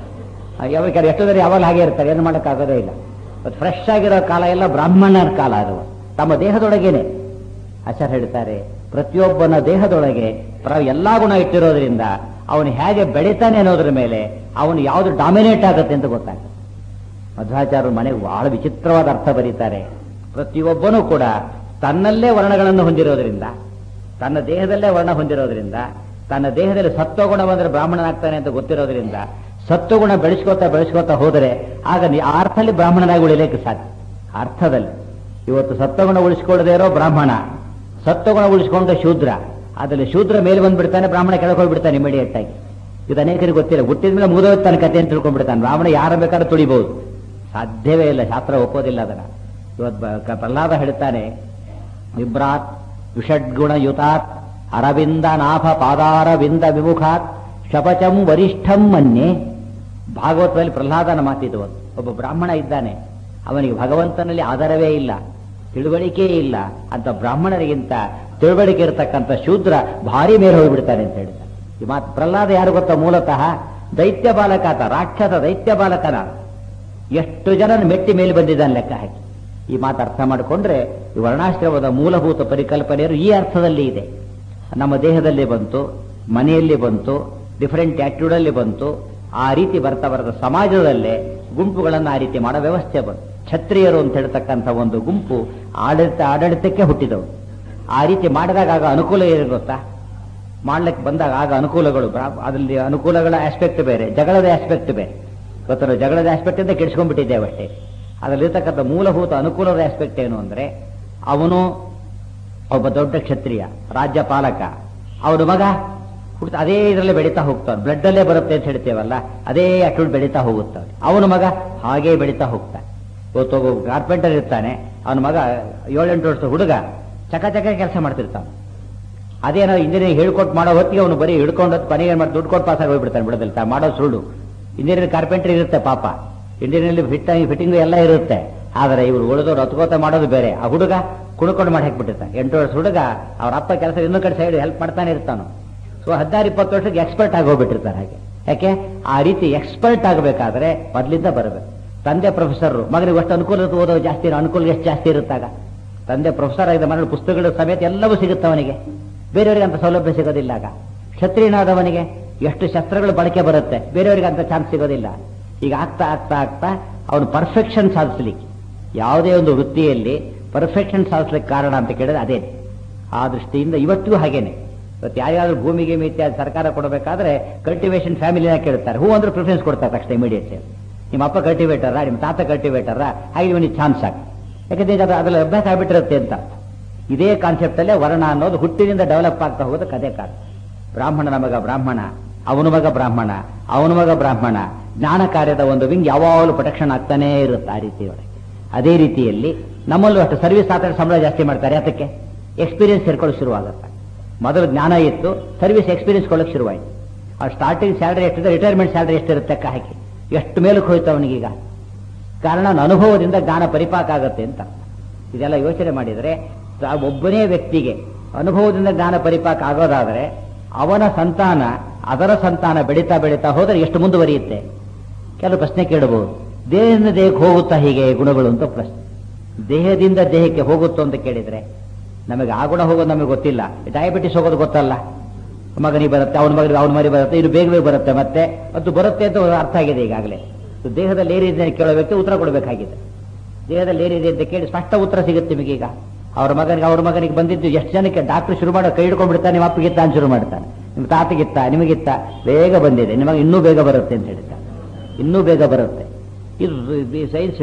ಯಾವಾಗ ಎಷ್ಟೋದ್ರೆ ಯಾವಾಗ ಹಾಗೆ ಇರ್ತಾರೆ ಏನು ಮಾಡೋಕ್ಕಾಗೋದೇ ಇಲ್ಲ ಮತ್ತು ಫ್ರೆಶ್ ಆಗಿರೋ ಕಾಲ ಎಲ್ಲ ಬ್ರಾಹ್ಮಣರ ಕಾಲ ಅದು ತಮ್ಮ ದೇಹದೊಳಗೇನೆ ಆಚಾರ್ಯ ಹೇಳ್ತಾರೆ ಪ್ರತಿಯೊಬ್ಬನ ದೇಹದೊಳಗೆ ಪ್ರ ಎಲ್ಲಾ ಗುಣ ಇಟ್ಟಿರೋದ್ರಿಂದ ಅವನು ಹೇಗೆ ಬೆಳಿತಾನೆ ಅನ್ನೋದ್ರ ಮೇಲೆ ಅವನು ಯಾವುದು ಡಾಮಿನೇಟ್ ಆಗುತ್ತೆ ಅಂತ ಗೊತ್ತಾಗುತ್ತೆ ಮಧ್ವಾಚಾರ್ಯರು ಮನೆಗೆ ಬಹಳ ವಿಚಿತ್ರವಾದ ಅರ್ಥ ಬರೀತಾರೆ ಪ್ರತಿಯೊಬ್ಬನೂ ಕೂಡ ತನ್ನಲ್ಲೇ ವರ್ಣಗಳನ್ನು ಹೊಂದಿರೋದ್ರಿಂದ ತನ್ನ ದೇಹದಲ್ಲೇ ವರ್ಣ ಹೊಂದಿರೋದ್ರಿಂದ ತನ್ನ ದೇಹದಲ್ಲಿ ಸತ್ವಗುಣ ಬಂದ್ರೆ ಬ್ರಾಹ್ಮಣನಾಗ್ತಾನೆ ಅಂತ ಗೊತ್ತಿರೋದ್ರಿಂದ ಸತ್ವಗುಣ ಬೆಳೆಸ್ಕೋತಾ ಬೆಳೆಸ್ಕೋತಾ ಹೋದರೆ ಆಗ ನೀ ಆ ಅರ್ಥದಲ್ಲಿ ಬ್ರಾಹ್ಮಣನಾಗಿ ಉಳಿಲಿಕ್ಕೆ ಸಾಧ್ಯ ಆ ಅರ್ಥದಲ್ಲಿ ಇವತ್ತು ಸತ್ವಗುಣ ಉಳಿಸ್ಕೊಳ್ಳದೆ ಇರೋ ಬ್ರಾಹ್ಮಣ ಸತ್ವಗುಣ ಉಳಿಸ್ಕೊಂಡ ಶೂದ್ರ ಅದರಲ್ಲಿ ಶೂದ್ರ ಮೇಲೆ ಬಂದ್ಬಿಡ್ತಾನೆ ಬ್ರಾಹ್ಮಣ ಕೆಳಗೆ ಹೋಗ್ಬಿಡ್ತಾನೆ ಇಮಿಡಿಯೇಟ್ ಆಗಿ ಇದು ಅನೇಕರಿಗೆ ಗೊತ್ತಿಲ್ಲ ಹುಟ್ಟಿದ ಮೇಲೆ ಮುಗಿದೋಗ್ತಾನೆ ಕತೆ ಅಂತ ತಿಳ್ಕೊಂಡ್ಬಿಡ್ತಾನೆ ಬ್ರಾಹ್ಮಣ ಯಾರ ಬೇಕಾದ್ರೂ ತುಳಿಬಹುದು ಸಾಧ್ಯವೇ ಇಲ್ಲ ಶಾಸ್ತ್ರ ಒಪ್ಪೋದಿಲ್ಲ ಅದನ್ನ ಇವತ್ತು ಬ- ಕ- ಪ್ರಹ್ಲಾದ ಹೇಳ್ತಾನೆ ವಿಭ್ರಾತ್ ವಿಷಡ್ಗುಣ ಯುತಾತ್ ಅರವಿಂದ ನಾಭ ಪಾದಾರವಿಂದ ವಿಮುಖಾತ್ ಶಪಚಂ ವರಿಷ್ಠಂ ಮನ್ಯೆ ಭಾಗವತದಲ್ಲಿ ಪ್ರಹ್ಲಾದನ ಮಾತಿದು ಒಂದು. ಒಬ್ಬ ಬ್ರಾಹ್ಮಣ ಇದ್ದಾನೆ ಅವನಿಗೆ ಭಗವಂತನಲ್ಲಿ ಆಧಾರವೇ ಇಲ್ಲ ತಿಳುವಳಿಕೆ ಇಲ್ಲ ಅಂತ ಬ್ರಾಹ್ಮಣರಿಗಿಂತ ತಿಳುವಳಿಕೆ ಇರತಕ್ಕಂಥ ಶೂದ್ರ ಭಾರಿ ಮೇಲೆ ಹೋಗ್ಬಿಡ್ತಾನೆ ಅಂತ ಹೇಳ್ತಾನೆ ಈ ಮಾತು ಪ್ರಹ್ಲಾದ ಯಾರು ಗೊತ್ತಾ ಮೂಲತಃ ದೈತ್ಯ ಬಾಲಕಾತ ರಾಕ್ಷಸ ದೈತ್ಯ ಬಾಲಕನ ಎಷ್ಟು ಜನ ಮೆಟ್ಟಿ ಮೇಲೆ ಬಂದಿದ್ದಾನೆ ಲೆಕ್ಕ ಹಾಕಿ ಈ ಮಾತು ಅರ್ಥ ಮಾಡಿಕೊಂಡ್ರೆ ಈ ವರ್ಣಾಶ್ರಮದ ಮೂಲಭೂತ ಪರಿಕಲ್ಪನೆಯರು ಈ ಅರ್ಥದಲ್ಲಿ ಇದೆ ನಮ್ಮ ದೇಹದಲ್ಲಿ ಬಂತು ಮನೆಯಲ್ಲಿ ಬಂತು ಡಿಫರೆಂಟ್ ಆಟಿಟ್ಯೂಡಲ್ಲಿ ಬಂತು ಆ ರೀತಿ ಬರ್ತಾ ಬರ್ತಾ ಸಮಾಜದಲ್ಲೇ ಗುಂಪುಗಳನ್ನು ಆ ರೀತಿ ಮಾಡೋ ವ್ಯವಸ್ಥೆ ಬಂತು ಕ್ಷತ್ರಿಯರು ಅಂತ ಹೇಳ್ತಕ್ಕಂಥ ಒಂದು ಗುಂಪು ಆಡಳಿತ ಆಡಳಿತಕ್ಕೆ ಹುಟ್ಟಿದವು ಆ ರೀತಿ ಮಾಡಿದಾಗ ಆಗ ಅನುಕೂಲ ಏನು ಗೊತ್ತಾ ಮಾಡ್ಲಿಕ್ಕೆ ಬಂದಾಗ ಆಗ ಅನುಕೂಲಗಳು ಬ್ರಾ- ಅದರಲ್ಲಿ ಅನುಕೂಲಗಳ ಆಸ್ಪೆಕ್ಟ್ ಬೇರೆ ಜಗಳದ ಆಸ್ಪೆಕ್ಟ್ ಬೇರೆ ಗೊತ್ತಲ್ಲ ಜಗಳದ ಆಸ್ಪೆಕ್ಟ್ ಅಂತ ಕೆಡಿಸ್ಕೊಂಡ್ಬಿಟ್ಟಿದ್ದೇವೆ ಅಷ್ಟೇ ಅದರಲ್ಲಿರ್ತಕ್ಕಂಥ ಮೂಲಭೂತ ಅನುಕೂಲದ ಆಸ್ಪೆಕ್ಟ್ ಏನು ಅಂದ್ರೆ ಅವನು ಒಬ್ಬ ದೊಡ್ಡ ಕ್ಷತ್ರಿಯ ರಾಜ್ಯ ಪಾಲಕ ಅವನ ಮಗ ಹುಡ್ತ ಅದೇ ಇದರಲ್ಲೇ ಬೆಳೀತಾ ಹೋಗ್ತಾನೆ ಬ್ಲಡ್ ಅಲ್ಲೇ ಬರುತ್ತೆ ಅಂತ ಹೇಳ್ತೇವಲ್ಲ ಅದೇ ಅಟೂಡ್ ಬೆಳೀತಾ ಹೋಗುತ್ತಾನೆ ಅವನ ಮಗ ಹಾಗೇ ಬೆಳೀತಾ ಹೋಗ್ತಾನೆ ಇವತ್ತು ಒಬ್ಬ ಕಾರ್ಪೆಂಟರ್ ಇರ್ತಾನೆ ಅವನ ಮಗ ಏಳೆಂಟು ವರ್ಷದ ಹುಡುಗ ಚಕ ಚಕ ಕೆಲಸ ಮಾಡ್ತಿರ್ತಾನೆ ಅದೇನೋ ಇಂಜಿನಿಯರಿಂಗ್ ಹೇಳ್ಕೊಟ್ಟು ಮಾಡೋ ಹೊತ್ತಿಗೆ ಅವನು ಬರೀ ಹಿಡ್ಕೊಂಡು ಕೊನೆಗೆ ಏನ್ ಮಾಡಿ ದುಡ್ಡು ಕೊಟ್ಟು ಪಾಸ್ ಆಗಿ ಹೋಗ್ಬಿಡ್ತಾನೆ ಬಿಡೋದಿಲ್ಲ ತಾ ಮಾಡೋ ಸುಳ್ಳು ಇಂಜಿನಿಯರಿಂಗ್ ಕಾರ್ಪೆಂಟ್ರಿ ಇರುತ್ತೆ ಪಾಪ ಇಂಜಿನಿಯರಿಂಗ್ ಫಿಟ್ ಫಿಟ್ಟಿಂಗ್ ಎಲ್ಲ ಇರುತ್ತೆ ಆದರೆ ಇವರು ಉಳಿದವ್ರು ಹತ್ಕೋತ ಮಾಡೋದು ಬೇರೆ ಆ ಹುಡುಗ ಕುಣ್ಕೊಂಡು ಮಾಡಿ ಹಾಕ್ಬಿಟ್ಟಿರ್ತಾನೆ ಎಂಟು ವರ್ಷ ಹುಡುಗ ಅವ್ರ ಅಪ್ಪ ಕೆಲಸ ಇನ್ನೊಂದು ಕಡೆ ಸೈಡ್ ಹೆಲ್ಪ್ ಮಾಡ್ತಾನೆ ಇರ್ತಾನು ಸೊ ಹದಿನಾರು ಇಪ್ಪತ್ತು ವರ್ಷಕ್ಕೆ ಎಕ್ಸ್ಪರ್ಟ್ ಆಗಿ ಹೋಗ್ಬಿಟ್ಟಿರ್ತಾರೆ ಹಾಗೆ ಯಾಕೆ ಆ ರೀತಿ ಎಕ್ಸ್ಪರ್ಟ್ ಆಗಬೇಕಾದ್ರೆ ಮೊದಲಿಂದ ಬರಬೇಕು ತಂದೆ ಪ್ರೊಫೆಸರ್ ಮಗನಿಗೆ ಎಷ್ಟು ಅನುಕೂಲ ಇರುತ್ತೆ ಓದೋ ಜಾಸ್ತಿ ಇರೋ ಅನುಕೂಲ ಎಷ್ಟು ಜಾಸ್ತಿ ಇರುತ್ತಾಗ ತಂದೆ ಪ್ರೊಫೆಸರ್ ಆಗಿದ್ದ ಮನೆ ಪುಸ್ತಕಗಳ ಸಮೇತ ಎಲ್ಲವೂ ಸಿಗುತ್ತೆ ಅವನಿಗೆ ಬೇರೆಯವರಿಗೆ ಅಂತ ಸೌಲಭ್ಯ ಸಿಗೋದಿಲ್ಲ ಆಗ ಕ್ಷತ್ರಿಯನಾದವನಿಗೆ ಎಷ್ಟು ಶಸ್ತ್ರಗಳು ಬಳಕೆ ಬರುತ್ತೆ ಬೇರೆಯವರಿಗೆ ಅಂತ ಚಾನ್ಸ್ ಸಿಗೋದಿಲ್ಲ ಈಗ ಆಗ್ತಾ ಆಗ್ತಾ ಆಗ್ತಾ ಅವನು ಪರ್ಫೆಕ್ಷನ್ ಸಾಧಿಸಲಿಕ್ಕೆ ಯಾವುದೇ ಒಂದು ವೃತ್ತಿಯಲ್ಲಿ ಪರ್ಫೆಕ್ಷನ್ ಸಾಧಿಸ್ಲಿಕ್ಕೆ ಕಾರಣ ಅಂತ ಕೇಳಿದ್ರೆ ಅದೇ ಆ ದೃಷ್ಟಿಯಿಂದ ಇವತ್ತಿಗೂ ಹಾಗೇನೆ ಇವತ್ತು ಯಾರ್ಯಾರು ಭೂಮಿಗೆ ಇತ್ಯಾದಿ ಸರ್ಕಾರ ಕೊಡಬೇಕಾದ್ರೆ ಕಲ್ಟಿವೇಶನ್ ಫ್ಯಾಮಿಲಿನ ಕೇಳ್ತಾರೆ ಹೂ ಅಂದ್ರೆ ಪ್ರಿಫರೆನ್ಸ್ ಕೊಡ್ತಾರೆ ತಕ್ಷಣ ಇಮಿಡಿಯೇಟ್ ನಿಮ್ಮ ಅಪ್ಪ ಕಲ್ಟಿವೇಟರ ನಿಮ್ಮ ತಾತ ಕಲ್ಟಿವೇಟರ ಹಾಗೆ ಇವನಿಗೆ ಚಾನ್ಸ್ ಆಗ ಯಾಕಂದ್ರೆ ಈಗ ಅದ್ರಲ್ಲಿ ಅಭ್ಯಾಸ ಆಗ್ಬಿಟ್ಟಿರುತ್ತೆ ಅಂತ ಇದೇ ಕಾನ್ಸೆಪ್ಟ್ ಅಲ್ಲೇ ವರ್ಣ ಅನ್ನೋದು ಹುಟ್ಟಿನಿಂದ ಡೆವಲಪ್ ಆಗ್ತಾ ಹೋಗೋದಕ್ಕೆ ಅದೇ ಕಾರಣ ಬ್ರಾಹ್ಮಣನ ಮಗ ಬ್ರಾಹ್ಮಣ ಅವನ ಮಗ ಬ್ರಾಹ್ಮಣ ಅವನ ಮಗ ಬ್ರಾಹ್ಮಣ ಜ್ಞಾನ ಕಾರ್ಯದ ಒಂದು ವಿಂಗ್ ಯಾವಾಗಲೂ ಪ್ರೊಟೆಕ್ಷನ್ ಆಗ್ತಾನೇ ಇರುತ್ತೆ ಆ ರೀತಿಯೊಳಗೆ ಅದೇ ರೀತಿಯಲ್ಲಿ ನಮ್ಮಲ್ಲೂ ಅಷ್ಟು ಸರ್ವಿಸ್ ಆತರ ಸಂಬಳ ಜಾಸ್ತಿ ಮಾಡ್ತಾರೆ ಅದಕ್ಕೆ ಎಕ್ಸ್ಪೀರಿಯನ್ಸ್ ಸೇರ್ಕೊಳ್ಳೋಕೆ ಶುರುವಾಗುತ್ತೆ ಮೊದಲು ಜ್ಞಾನ ಇತ್ತು ಸರ್ವಿಸ್ ಎಕ್ಸ್ಪೀರಿಯನ್ಸ್ ಕೊಡೋಕೆ ಶುರುವಾಯಿತು ಆ ಸ್ಟಾರ್ಟಿಂಗ್ ಸ್ಯಾಲರಿ ಎಷ್ಟಿದೆ ರಿಟೈರ್ಮೆಂಟ್ ಸ್ಯಾಲರಿ ಎಷ್ಟಿರುತ್ತೆ ಲೆಕ್ಕ ಹಾಕಿ ಎಷ್ಟು ಮೇಲಕ್ಕೆ ಹೋಯ್ತು ಅವನಿಗೀಗ ಕಾರಣ ಅವನ ಅನುಭವದಿಂದ ಜ್ಞಾನ ಪರಿಪಾಕ ಆಗುತ್ತೆ ಅಂತ ಇದೆಲ್ಲ ಯೋಚನೆ ಮಾಡಿದರೆ ತಾ- ಒಬ್ಬನೇ ವ್ಯಕ್ತಿಗೆ ಅನುಭವದಿಂದ ಜ್ಞಾನ ಪರಿಪಾಕ ಆಗೋದಾದರೆ ಅವನ ಸಂತಾನ ಅದರ ಸಂತಾನ ಬೆಳೀತಾ ಬೆಳೀತಾ ಹೋದರೆ ಎಷ್ಟು ಮುಂದುವರಿಯುತ್ತೆ ಕೆಲವು ಪ್ರಶ್ನೆ ಕೇಳಬಹುದು ದೇಹದಿಂದ ದೇಹಕ್ಕೆ ಹೋಗುತ್ತಾ ಹೀಗೆ ಗುಣಗಳು ಅಂತ ಪ್ರಶ್ನೆ ದೇಹದಿಂದ ದೇಹಕ್ಕೆ ಹೋಗುತ್ತೋ ಅಂತ ಕೇಳಿದ್ರೆ ನಮಗೆ ಆ ಗುಣ ಹೋಗೋದು ನಮಗೆ ಗೊತ್ತಿಲ್ಲ ಡಯಾಬಿಟಿಸ್ ಹೋಗೋದು ಗೊತ್ತಲ್ಲ ಮಗನಿಗೆ ಬರುತ್ತೆ ಅವನ ಮಗನಿಗೆ ಅವನ ಮರಿ ಬರುತ್ತೆ ಇದು ಬೇಗ ಬೇಗ ಬರುತ್ತೆ ಮತ್ತೆ ಮತ್ತು ಬರುತ್ತೆ ಅಂತ ಅರ್ಥ ಆಗಿದೆ ಈಗಾಗಲೇ ಸೊ ದೇಹದಲ್ಲಿ ಏನಿದೆ ಅಂತ ಕೇಳೋ ವ್ಯಕ್ತಿ ಉತ್ತರ ಕೊಡಬೇಕಾಗಿದೆ ದೇಹದಲ್ಲಿ ಏನಿದೆ ಅಂತ ಕೇಳಿ ಸ್ಪಷ್ಟ ಉತ್ತರ ಸಿಗುತ್ತೆ ನಿಮಗೀಗ ಅವ್ರ ಮಗನಿಗೆ ಅವ್ರ ಮಗನಿಗೆ ಬಂದಿದ್ದು ಎಷ್ಟು ಜನಕ್ಕೆ ಡಾಕ್ಟರ್ ಶುರು ಮಾಡೋ ಕೈ ಹಿಡ್ಕೊಂಡ್ಬಿಡ್ತಾನೆ ನಿಮ್ಮ ಅಪ್ಪಗಿತ್ತ ಅಂತ ಶುರು ಮಾಡ್ತಾನೆ ನಿಮ್ಮ ತಾತಗಿತ್ತ ನಿಮಗಿತ್ತ ಬೇಗ ಬಂದಿದೆ ನಿಮಗೆ ಇನ್ನೂ ಬೇಗ ಬರುತ್ತೆ ಅಂತ ಹೇಳ್ತಾನೆ ಇನ್ನೂ ಬೇಗ ಬರುತ್ತೆ ಇದು ಸೈನ್ಸ್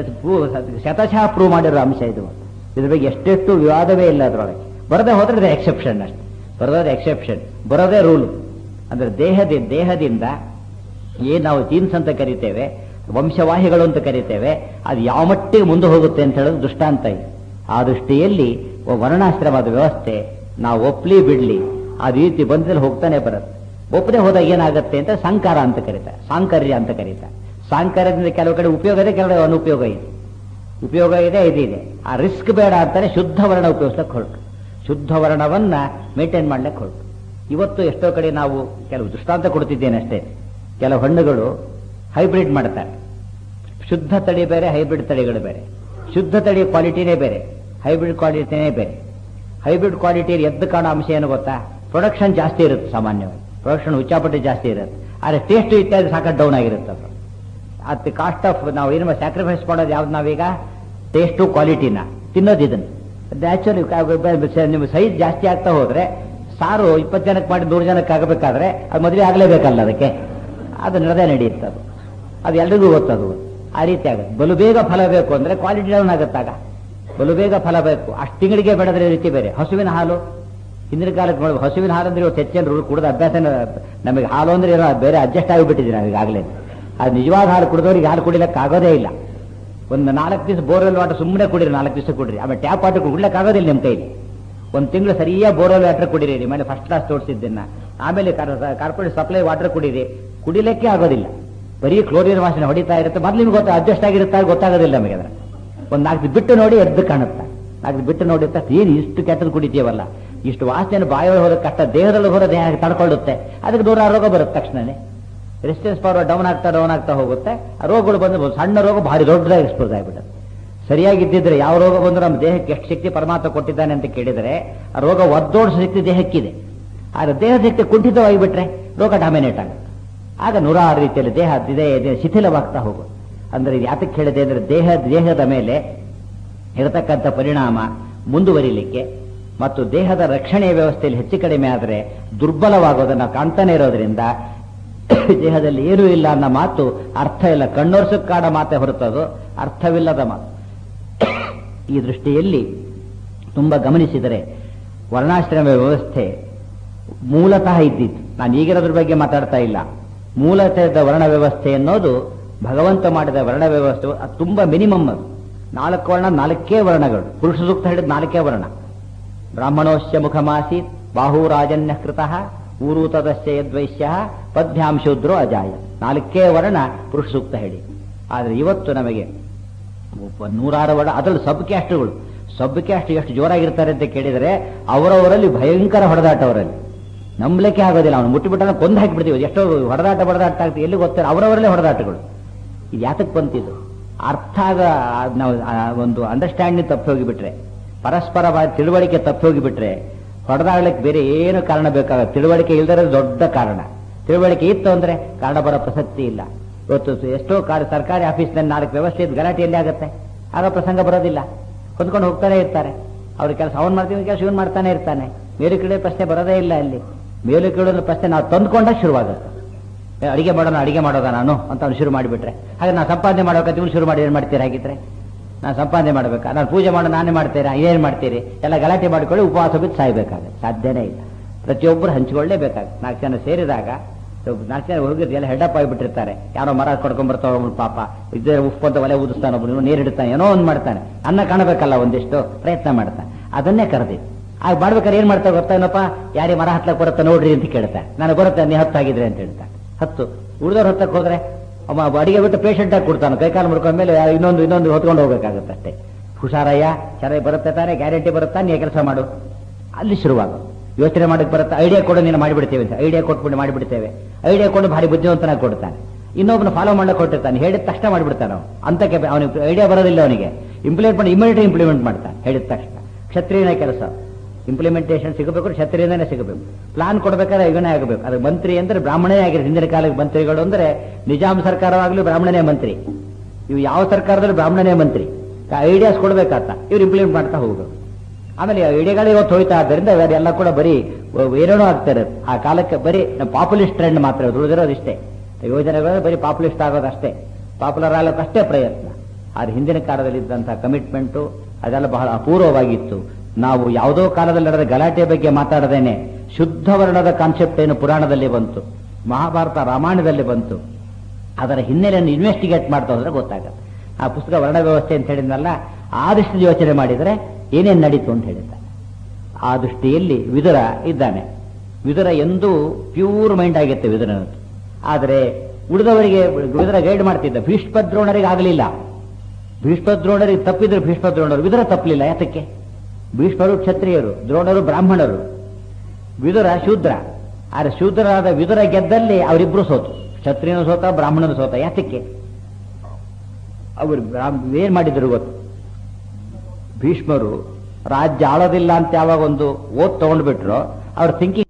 ಶತಶಃ ಪ್ರೂವ್ ಮಾಡಿರೋ ಅಂಶ ಇದು ಇದ್ರ ಬಗ್ಗೆ ಎಷ್ಟೆಷ್ಟು ವಿವಾದವೇ ಇಲ್ಲ ಅದರೊಳಗೆ ಬರದೇ ಹೋದ್ರೆ ಇದು ಎಕ್ಸೆಪ್ಷನ್ ಅಷ್ಟೇ ಬರೋದೇ ಎಕ್ಸೆಪ್ಷನ್ ಬರೋದೇ ರೂಲ್ ಅಂದ್ರೆ ದೇಹದ ದೇಹದಿಂದ ಏನ್ ನಾವು ಜೀನ್ಸ್ ಅಂತ ಕರಿತೇವೆ ವಂಶವಾಹಿಗಳು ಅಂತ ಕರಿತೇವೆ ಅದು ಯಾವ ಮಟ್ಟಿಗೆ ಮುಂದೆ ಹೋಗುತ್ತೆ ಅಂತ ಹೇಳೋದು ದೃಷ್ಟಾಂತ ಇದೆ ಆ ದೃಷ್ಟಿಯಲ್ಲಿ ಒ- ವರ್ಣಾಶ್ರಮದ ವ್ಯವಸ್ಥೆ ನಾವು ಒಪ್ಲಿ ಬಿಡ್ಲಿ ಆ ರೀತಿ ಬಂದಲ್ಲಿ ಹೋಗ್ತಾನೆ ಬರುತ್ತೆ ಒಪ್ಪದೆ ಹೋದಾಗ ಏನಾಗುತ್ತೆ ಅಂತ ಸಂಕಾರ ಅಂತ ಕರೀತಾರೆ ಸಾಂಕರ್ಯ ಅಂತ ಕರೀತಾರೆ ಸಾಂಕರ್ಯದಿಂದ ಕೆಲವು ಕಡೆ ಉಪಯೋಗ ಇದೆ ಕೆಲವು ಕಡೆ ಅನುಪಯೋಗ ಇದೆ ಉಪಯೋಗ ಇದೆ ಇದಿದೆ ಆ ರಿಸ್ಕ್ ಬೇಡ ಅಂತಾನೆ ಶುದ್ಧ ವರ್ಣ ಉಪಯೋಗಿಸಕ್ಕೆ ಹೊರಟು ಶುದ್ಧ ವರ್ಣವನ್ನ ಮೇಂಟೈನ್ ಮಾಡ್ಲಿಕ್ಕೆ ಹೊರಟು ಇವತ್ತು ಎಷ್ಟೋ ಕಡೆ ನಾವು ಕೆಲವು ದೃಷ್ಟಾಂತ ಕೊಡ್ತಿದ್ದೇನೆ ಅಷ್ಟೇ ಕೆಲವು ಹಣ್ಣುಗಳು ಹೈಬ್ರಿಡ್ ಮಾಡ್ತಾರೆ ಶುದ್ಧ ತಳಿ ಬೇರೆ ಹೈಬ್ರಿಡ್ ತಳಿಗಳು ಬೇರೆ ಶುದ್ಧ ತಳಿ ಕ್ವಾಲಿಟಿನೇ ಬೇರೆ ಹೈಬ್ರಿಡ್ ಕ್ವಾಲಿಟಿನೇ ಬೇರೆ ಹೈಬ್ರಿಡ್ ಕ್ವಾಲಿಟಿಯಲ್ಲಿ ಎದ್ದು ಕಾಣೋ ಅಂಶ ಏನು ಗೊತ್ತಾ ಪ್ರೊಡಕ್ಷನ್ ಜಾಸ್ತಿ ಇರುತ್ತೆ ಸಾಮಾನ್ಯವಾಗಿ ಪ್ರೊಡಕ್ಷನ್ ಹುಚ್ಚಾಪಟ್ಟಿ ಜಾಸ್ತಿ ಇರುತ್ತೆ ಆದರೆ ಟೇಸ್ಟ್ ಇತ್ಯಾದಿ ಸಾಕಷ್ಟು ಡೌನ್ ಆಗಿರುತ್ತೆ ಅದು ಅತ್ ಕಾಸ್ಟ್ ಆಫ್ ನಾವು ಏನು ಸ್ಯಾಕ್ರಿಫೈಸ್ ಮಾಡೋದು ಯಾವ್ದು ನಾವೀಗ ಟೇಸ್ಟು ಕ್ವಾಲಿಟಿನ ತಿನ್ನೋದು ಇದನ್ನು ನ್ಯಾಚುರಲಿ ನಿಮ್ಮ ಸೈಜ್ ಜಾಸ್ತಿ ಆಗ್ತಾ ಹೋದ್ರೆ ಸಾರು ಇಪ್ಪತ್ತು ಜನಕ್ಕೆ ಮಾಡಿ ನೂರು ಜನಕ್ಕೆ ಆಗಬೇಕಾದ್ರೆ ಅದು ಮದುವೆ ಆಗಲೇಬೇಕಲ್ಲ ಅದಕ್ಕೆ ಅದು ನಡೆದೇ ನಡೆಯುತ್ತೆ ಅದು ಅದು ಎಲ್ರಿಗೂ ಗೊತ್ತದು ಆ ರೀತಿ ಆಗುತ್ತೆ ಬಲು ಬೇಗ ಫಲ ಬೇಕು ಅಂದ್ರೆ ಕ್ವಾಲಿಟಿ ಡೌನ್ ಆಗುತ್ತಾಗ ಬಲು ಬೇಗ ಫಲ ಬೇಕು ಅಷ್ಟು ತಿಂಗಳಿಗೆ ಬೆಳೆದ್ರೆ ರೀತಿ ಬೇರೆ ಹಸುವಿನ ಹಾಲು ಹಿಂದಿನ ಕಾಲಕ್ಕೆ ನೋಡಿ ಹಸುವಿನ ಹಾಲು ಅಂದ್ರೆ ಇವತ್ತು ಹೆಚ್ಚೇನು ಕುಡಿದ ಅಭ್ಯಾಸ ನಮಗೆ ಹಾಲು ಅಂದ್ರೆ ಏನೋ ಬೇರೆ ಅಡ್ಜಸ್ಟ್ ಆಗಿಬಿಟ್ಟಿದ್ದೀವಿ ನಾವು ಈಗಾಗಲೇ ಅದು ನಿಜವಾದ ಹಾಲು ಕುಡಿದವ್ರಿಗೆ ಹಾಲು ಕುಡಿಲಕ್ಕೆ ಆಗೋದೇ ಇಲ್ಲ ಒಂದು ನಾಲ್ಕು ದಿವಸ ಬೋರ್ವೆಲ್ ವಾಟರ್ ಸುಮ್ಮನೆ ಕುಡಿರಿ ನಾಲ್ಕು ದಿವಸ ಕುಡಿರಿ ಆಮೇಲೆ ಟ್ಯಾಪ್ ವಾಟರ್ ಕುಡ್ಲಕ್ಕೆ ಆಗೋದಿಲ್ಲ ನಿಮ್ಮ ಕೈಲಿ ಒಂದು ತಿಂಗಳು ಸರಿಯಾಗಿ ಬೋರ್ವೆಲ್ ವಾಟರ್ ಕುಡಿರಿ ನಿಮ್ಮಲ್ಲಿ ಫಸ್ಟ್ ಕ್ಲಾಸ್ ತೋರಿಸಿದ್ದನ್ನ ಆಮೇಲೆ ಕಾರ್ಪೊರೇಟ್ ಸಪ್ಲೈ ವಾಟರ್ ಕುಡಿರಿ ಕುಡಿಲಿಕ್ಕೆ ಆಗೋದಿಲ್ಲ ಬರೀ ಕ್ಲೋರಿನ್ ವಾಸನೆ ಹೊಡಿತಾ ಇರುತ್ತೆ ಮೊದಲು ನಿಮ್ಗೆ ಗೊತ್ತಾ ಅಡ್ಜಸ್ಟ್ ಆಗಿರುತ್ತೆ ಗೊತ್ತಾಗೋದಿಲ್ಲ ನಮಗೆ ಅದರ ಒಂದು ನಾಲ್ಕು ದಿವ್ಸ ಬಿಟ್ಟು ನೋಡಿ ಎದ್ದು ಕಾಣುತ್ತೆ ನಾಲ್ಕು ದಿವ್ಸ ಬಿಟ್ಟು ನೋಡಿ ಏನು ಇಷ್ಟು ಕೆಟ್ಟದ್ದು ಕುಡಿತೀವಲ್ಲ ಇಷ್ಟು ವಾಸನೆ ಬಾಯೊಳಗೆ ಹೋದ ಕಷ್ಟ ದೇಹದಲ್ಲಿ ಹೋದ ದೇಹ ತಡ್ಕೊಳ್ಳುತ್ತೆ ಅದಕ್ಕೆ ನೂರಾರು ರೋಗ ಬರುತ್ತೆ ತಕ್ಷಣನೇ ರೆಸಿಸ್ಟೆನ್ಸ್ ಪವರ್ ಡೌನ್ ಆಗ್ತಾ ಡೌನ್ ಆಗ್ತಾ ಹೋಗುತ್ತೆ ಆ ರೋಗಗಳು ಬಂದು ಸಣ್ಣ ರೋಗ ಭಾರಿ ದೊಡ್ಡದಾಗಿ ಎಕ್ಸ್ಪೋಸ್ ಆಗಿಬಿಡುತ್ತೆ ಸರಿಯಾಗಿದ್ದಿದ್ರೆ ಯಾವ ರೋಗ ಬಂದರೂ ನಮ್ಮ ದೇಹಕ್ಕೆ ಎಷ್ಟು ಶಕ್ತಿ ಪರಮಾತ್ಮ ಕೊಟ್ಟಿದ್ದಾನೆ ಅಂತ ಕೇಳಿದರೆ ಆ ರೋಗ ಒದ್ದೋಡಿಸೋ ಶಕ್ತಿ ದೇಹಕ್ಕಿದೆ ಆದರೆ ದೇಹದ ಶಕ್ತಿ ಕುಂಠಿತವಾಗಿಬಿಟ್ರೆ ರೋಗ ಡಾಮಿನೇಟ್ ಆಗುತ್ತೆ ಆಗ ನೂರಾರು ರೀತಿಯಲ್ಲಿ ದೇಹ ಇದೆ ಇದೆ ಶಿಥಿಲವಾಗ್ತಾ ಹೋಗುತ್ತೆ ಅಂದ್ರೆ ಇದು ಯಾತಕ್ಕೆ ಹೇಳಿದೆ ಅಂದ್ರೆ ದೇಹ ದೇಹದ ಮೇಲೆ ಇರತಕ್ಕಂಥ ಪರಿಣಾಮ ಮುಂದುವರಿಲಿಕ್ಕೆ ಮತ್ತು ದೇಹದ ರಕ್ಷಣೆಯ ವ್ಯವಸ್ಥೆಯಲ್ಲಿ ಹೆಚ್ಚು ಕಡಿಮೆ ಆದರೆ ದುರ್ಬಲವಾಗೋದನ್ನ ಕಾಣ್ತಾನೆ ಇರೋದ್ರಿಂದ ದೇಹದಲ್ಲಿ ಏನೂ ಇಲ್ಲ ಅನ್ನೋ ಮಾತು ಅರ್ಥ ಇಲ್ಲ ಕಣ್ಣೋರ್ಸಕ್ಕಾಡ ಮಾತೆ ಹೊರತದು ಅರ್ಥವಿಲ್ಲದ ಮಾತು ಈ ದೃಷ್ಟಿಯಲ್ಲಿ ತುಂಬ ಗಮನಿಸಿದರೆ ವರ್ಣಾಶ್ರಮ ವ್ಯವಸ್ಥೆ ಮೂಲತಃ ಇದ್ದಿತ್ತು ನಾನು ಈಗಿರೋದ್ರ ಬಗ್ಗೆ ಮಾತಾಡ್ತಾ ಇಲ್ಲ ಮೂಲತಃದ ವರ್ಣ ವ್ಯವಸ್ಥೆ ಅನ್ನೋದು ಭಗವಂತ ಮಾಡಿದ ವರ್ಣ ವ್ಯವಸ್ಥೆ ಅದು ತುಂಬಾ ಮಿನಿಮಮ್ ಅದು ನಾಲ್ಕು ವರ್ಣ ನಾಲ್ಕೇ ವರ್ಣಗಳು ಪುರುಷ ಸೂಕ್ತ ಹೇಳಿದ ನಾಲ್ಕೇ ವರ್ಣ ಬ್ರಾಹ್ಮಣೋಶ್ಯ ಮುಖಮಾಸೀತ್ ಬಾಹುರಾಜನ್ಯ ಕೃತಃ ಊರೂತದಶ್ಚ ಯದ್ವೈಶ್ಯ ಪದ್ಭ್ಯಾಂ ಶೂದ್ರೋ ಅಜಾಯ ನಾಲ್ಕೇ ವರ್ಣ ಪುರುಷ ಸೂಕ್ತ ಹೇಳಿ ಆದರೆ ಇವತ್ತು ನಮಗೆ ಒಬ್ಬ ನೂರಾರು ವರ್ಣ ಅದರಲ್ಲಿ ಸಬ್ ಕ್ಯಾಸ್ಟ್ಗಳು ಸಬ್ ಕ್ಯಾಸ್ಟ್ ಎಷ್ಟು ಜೋರಾಗಿರ್ತಾರೆ ಅಂತ ಕೇಳಿದರೆ ಅವರವರಲ್ಲಿ ಭಯಂಕರ ಹೊಡೆದಾಟ ಅವರಲ್ಲಿ ನಂಬಲಿಕ್ಕೆ ಆಗೋದಿಲ್ಲ ಅವನು ಮುಟ್ಟಿಬಿಟ್ಟ ಕೊಂದು ಹಾಕಿಬಿಡ್ತೀವಿ ಎಷ್ಟೋ ಹೊಡೆದಾಟ ಹೊಡೆದಾಟ ಆಗ್ತದೆ ಎಲ್ಲಿ ಗೊತ್ತಿಲ್ಲ ಅವರವರಲ್ಲೇ ಹೊಡೆದಾಟಗಳು ಇದು ಯಾತಕ್ಕೆ ಬಂತಿದ್ದು ಅರ್ಥ ಆಗ ಅದ್ ನಾವು ಆ ಒಂದು ಅಂಡರ್ಸ್ಟ್ಯಾಂಡಿಂಗ್ ತಪ್ಪಿ ಹೋಗಿಬಿಟ್ರೆ ಪರಸ್ಪರ ಬಾ- ತಿಳುವಳಿಕೆ ತಪ್ಪಿ ಹೋಗಿಬಿಟ್ರೆ ಹೊಡೆದಾಡ್ಲಿಕ್ಕೆ ಬೇರೆ ಏನು ಕಾರಣ ಬೇಕಾಗುತ್ತೆ ತಿಳುವಳಿಕೆ ಇಲ್ದರೆ ದೊಡ್ಡ ಕಾರಣ ತಿಳುವಳಿಕೆ ಇತ್ತು ಅಂದ್ರೆ ಕಾರಣ ಬರೋ ಪ್ರಸಕ್ತಿ ಇಲ್ಲ ಇವತ್ತು ಎಷ್ಟೋ ಕಾರ ಸರ್ಕಾರಿ ಆಫೀಸ್ನಲ್ಲಿ ನಾಲ್ಕು ವ್ಯವಸ್ಥೆ ಇದ್ದು ಗಲಾಟೆ ಎಲ್ಲಿ ಆಗುತ್ತೆ ಆಗ ಪ್ರಸಂಗ ಬರೋದಿಲ್ಲ ಹೊಂದ್ಕೊಂಡು ಹೋಗ್ತಾನೆ ಇರ್ತಾರೆ ಅವ್ರ ಕೆಲಸ ಅವ್ನು ಮಾಡ್ತೀವಿ ಕೆಲಸ ಇವನು ಮಾಡ್ತಾನೆ ಇರ್ತಾನೆ ಮೇಲು ಕೀಳೋ ಪ್ರಶ್ನೆ ಬರೋದೇ ಇಲ್ಲ ಅಲ್ಲಿ ಮೇಲು ಕೀಳೋ ಪ್ರಶ್ನೆ ನಾವು ತಂದ್ಕೊಂಡಾಗ ಶುರುವಾಗುತ್ತೆ ಏ, ಅಡಿಗೆ ಮಾಡೋಣ ಅಡಿಗೆ ಮಾಡೋದ ನಾನು ಅಂತ ಅವ್ನು ಶುರು ಮಾಡಿಬಿಟ್ರೆ ಹಾಗೆ ನಾನು ಸಂಪಾದನೆ ಮಾಡೋಕೆ ಇವ್ನು ಶುರು ಮಾಡಿ ಏನು ಮಾಡ್ತೀರಾ ಹಾಗಿದ್ರೆ ನಾನು ಸಂಪಾದನೆ ಮಾಡಬೇಕಾ ನಾನು ಪೂಜೆ ಮಾಡೋ ನಾನೇ ಮಾಡ್ತೀರಾ ಏನು ಮಾಡ್ತೀರಿ ಎಲ್ಲ ಗಲಾಟೆ ಮಾಡ್ಕೊಳ್ಳಿ ಉಪವಾಸ ಬಿದ್ದು ಸಾಯ್ಬೇಕಾಗುತ್ತೆ ಸಾಧ್ಯನೇ ಇಲ್ಲ ಪ್ರತಿಯೊಬ್ಬರು ಹಂಚಿಕೊಳ್ಳೇಬೇಕಾಗುತ್ತೆ ನಾಲ್ಕು ಜನ ಸೇರಿದಾಗ ಒಬ್ಬ ನಾಲ್ಕು ಜನ ಹೋಗಿರ್ತಾರೆ ಎಲ್ಲ ಹೆಡಪ್ ಆಗಿಬಿಟ್ಟಿರ್ತಾರೆ ಯಾರೋ ಮರ ಕೊಡ್ಕೊಂಡ್ ಬರ್ತಾವ ಒಬ್ಬನು ಪಾಪ ಇದ್ದರೆ ಉಪ್ಪು ಅಂತ ಒಲೆ ಊದಿಸ್ತಾನೆ ಒಬ್ಬನು ನೀರಿಡ್ತಾನೆ ಏನೋ ಒಂದು ಮಾಡ್ತಾನೆ ಅನ್ನ ಕಾಣಬೇಕಲ್ಲ ಒಂದಿಷ್ಟು ಪ್ರಯತ್ನ ಮಾಡ್ತಾನೆ ಅದನ್ನೇ ಕರೆದಿದ್ದು ಆಗ ಮಾಡ್ಬೇಕಾದ್ರೆ ಏನ್ ಮಾಡ್ತಾ ಗೊತ್ತೇನಪ್ಪ ಯಾರೇ ಮರ ಹತ್ತಕ್ಕೆ ಬರುತ್ತೆ ನೋಡ್ರಿ ಅಂತ ಕೇಳ್ತಾರೆ ನಾನು ಬರುತ್ತೆ ನೀ ಹತ್ತಾಗಿದ್ರೆ ಅಂತ ಹೇಳ್ತಾರೆ ಹತ್ತು ಉಳಿದವ್ರು ಹತ್ತಕ್ಕೆ ಹೋದ್ರೆ ಅವ ಅಡಿಗೆ ಬಿಟ್ಟು ಪೇಷಂಟ್ ಆಗಿ ಕೊಡ್ತಾನೆ ಕೈಕಾಲು ಮುಡ್ಕೊಂಡ ಮೇಲೆ ಇನ್ನೊಂದು ಇನ್ನೊಂದು ಹೊತ್ಕೊಂಡು ಹೋಗ್ಬೇಕಾಗುತ್ತೆ ಅಷ್ಟೇ ಹುಷಾರಯ್ಯ ಚೆನ್ನಾಗಿ ಬರುತ್ತೆ ತಾನೆ ಗ್ಯಾರಂಟಿ ಬರುತ್ತಾ ನೀ ಕೆಲಸ ಮಾಡು ಅಲ್ಲಿ ಶುರುವಾಗ ಯೋಚನೆ ಮಾಡಕ್ಕೆ ಬರುತ್ತೆ ಐಡಿಯಾ ಕೊಡು ನೀನು ಮಾಡಿಬಿಡ್ತೇವೆ ಅಂತ ಐಡಿಯಾ ಕೊಟ್ಬಿಟ್ಟು ಮಾಡಿಬಿಡ್ತೇವೆ ಐಡಿಯಾ ಕೊಡು ಭಾರಿ ಬುದ್ಧಿವಂತನಾಗಿ ಕೊಡ್ತಾನೆ ಇನ್ನೊಬ್ಬನ ಫಾಲೋ ಮಾಡಕ್ಕೆ ಕೊಟ್ಟಿರ್ತಾನೆ ಹೇಳಿದ ತಕ್ಷಣ ಮಾಡಿಬಿಡ್ತಾನೆ ಅವನು ಅಂತಕ್ಕೆ ಅವನಿಗೆ ಐಡಿಯಾ ಬರೋದಿಲ್ಲ ಅವನಿಗೆ ಇಂಪ್ಲಿಮೆಂಟ್ ಮಾಡಿ ಇಮಿಡಿಯೇಟ್ ಇಂಪ್ಲಿಮೆಂಟ್ ಮಾಡ್ತಾನೆ ಹೇಳಿದ ತಕ್ಷಣ ಕ್ಷತ್ರಿಯನ ಕೆಲಸ ಇಂಪ್ಲಿಮೆಂಟೇಷನ್ ಸಿಗಬೇಕು ಕ್ಷತ್ರಿಯನೇ ಸಿಗಬೇಕು ಪ್ಲಾನ್ ಕೊಡ್ಬೇಕಾದ್ರೆ ಇವನೇ ಆಗಬೇಕು ಅದು ಮಂತ್ರಿ ಅಂದ್ರೆ ಬ್ರಾಹ್ಮಣನೇ ಆಗಿರೋ ಹಿಂದಿನ ಕಾಲಕ್ಕೆ ಮಂತ್ರಿಗಳು ಅಂದ್ರೆ ನಿಜಾಂ ಸರ್ಕಾರವಾಗಲೂ ಬ್ರಾಹ್ಮಣನೇ ಮಂತ್ರಿ ಇವು ಯಾವ ಸರ್ಕಾರದಲ್ಲಿ ಬ್ರಾಹ್ಮಣನೇ ಮಂತ್ರಿ ಐಡಿಯಾಸ್ ಕೊಡ್ಬೇಕಾತ ಇವ್ರು ಇಂಪ್ಲಿಮೆಂಟ್ ಮಾಡ್ತಾ ಹೋಗ್ಬೇಕು ಆಮೇಲೆ ಐಡಿಯಾಗಳು ಇವತ್ತು ಹೋಯ್ತಾ ಆದ್ದರಿಂದ ಎಲ್ಲ ಕೂಡ ಬರೀ ಏನೇನೋ ಆಗ್ತಾರೆ ಆ ಕಾಲಕ್ಕೆ ಬರೀ ಪಾಪ್ಯುಲಿಸ್ಟ್ ಟ್ರೆಂಡ್ ಮಾತ್ರ ಉಳಿದಿರೋದು ಇಷ್ಟೇ ಯೋಜನೆಗಳು ಬರೀ ಪಾಪ್ಯುಲಿಸ್ಟ್ ಆಗೋದಷ್ಟೇ ಪಾಪ್ಯುಲರ್ ಆಗಲಿಕ್ಕಷ್ಟೇ ಪ್ರಯತ್ನ ಆದ್ರೆ ಹಿಂದಿನ ಕಾಲದಲ್ಲಿ ಇದ್ದಂತಹ ಕಮಿಟ್ಮೆಂಟು ಅದೆಲ್ಲ ಬಹಳ ಅಪೂರ್ವವಾಗಿತ್ತು ನಾವು ಯಾವುದೋ ಕಾಲದಲ್ಲಿ ನಡೆದ ಗಲಾಟೆ ಬಗ್ಗೆ ಮಾತಾಡದೇನೆ ಶುದ್ಧ ವರ್ಣದ ಕಾನ್ಸೆಪ್ಟ್ ಏನು ಪುರಾಣದಲ್ಲಿ ಬಂತು ಮಹಾಭಾರತ ರಾಮಾಯಣದಲ್ಲಿ ಬಂತು ಅದರ ಹಿನ್ನೆಲೆಯನ್ನು ಇನ್ವೆಸ್ಟಿಗೇಟ್ ಮಾಡ್ತಾ ಹೋದ್ರೆ ಗೊತ್ತಾಗತ್ತೆ ಆ ಪುಸ್ತಕ ವರ್ಣ ವ್ಯವಸ್ಥೆ ಅಂತ ಹೇಳಿದ್ನಲ್ಲ ಆ ದೃಷ್ಟಿಯಲ್ಲಿ ಯೋಚನೆ ಮಾಡಿದರೆ ಏನೇನು ನಡೀತು ಅಂತ ಹೇಳಿದ್ದಾರೆ ಆ ದೃಷ್ಟಿಯಲ್ಲಿ ವಿದುರ ಇದ್ದಾನೆ ವಿದುರ ಎಂದೂ ಪ್ಯೂರ್ ಮೈಂಡ್ ಆಗಿತ್ತೆ ವಿದುರನದ್ದು ಆದರೆ ಉಳಿದವರಿಗೆ ವಿದುರ ಗೈಡ್ ಮಾಡ್ತಿದ್ದ ಭೀಷ್ಮದ್ರೋಣರಿಗೆ ಆಗಲಿಲ್ಲ ಭೀಷ್ಮದ್ರೋಣರಿಗೆ ತಪ್ಪಿದ್ರು ಭೀಷ್ಮದ್ರೋಣರು ವಿದುರ ತಪ್ಪಲಿಲ್ಲ ಯಾತಕ್ಕೆ ಭೀಷ್ಮರು ಕ್ಷತ್ರಿಯರು ದ್ರೋಣರು ಬ್ರಾಹ್ಮಣರು ವಿದುರ ಶೂದ್ರ ಆದರೆ ಶೂದ್ರರಾದ ವಿದುರ ಗೆದ್ದಲ್ಲಿ ಅವರಿಬ್ರು ಸೋತು ಕ್ಷತ್ರಿಯನು ಸೋತ ಬ್ರಾಹ್ಮಣನು ಸೋತ ಯಾತಕ್ಕೆ ಅವರು ಬ್ರಾಹ್ಮ- ಏನ್ ಮಾಡಿದ್ರು ಗೊತ್ತು ಭೀಷ್ಮರು ರಾಜ್ಯ ಆಳೋದಿಲ್ಲ ಅಂತ ಯಾವಾಗ ಒಂದು ಓದ್ ತಗೊಂಡ್ಬಿಟ್ರು ಅವ್ರ ಥಿಂಕಿಂಗ್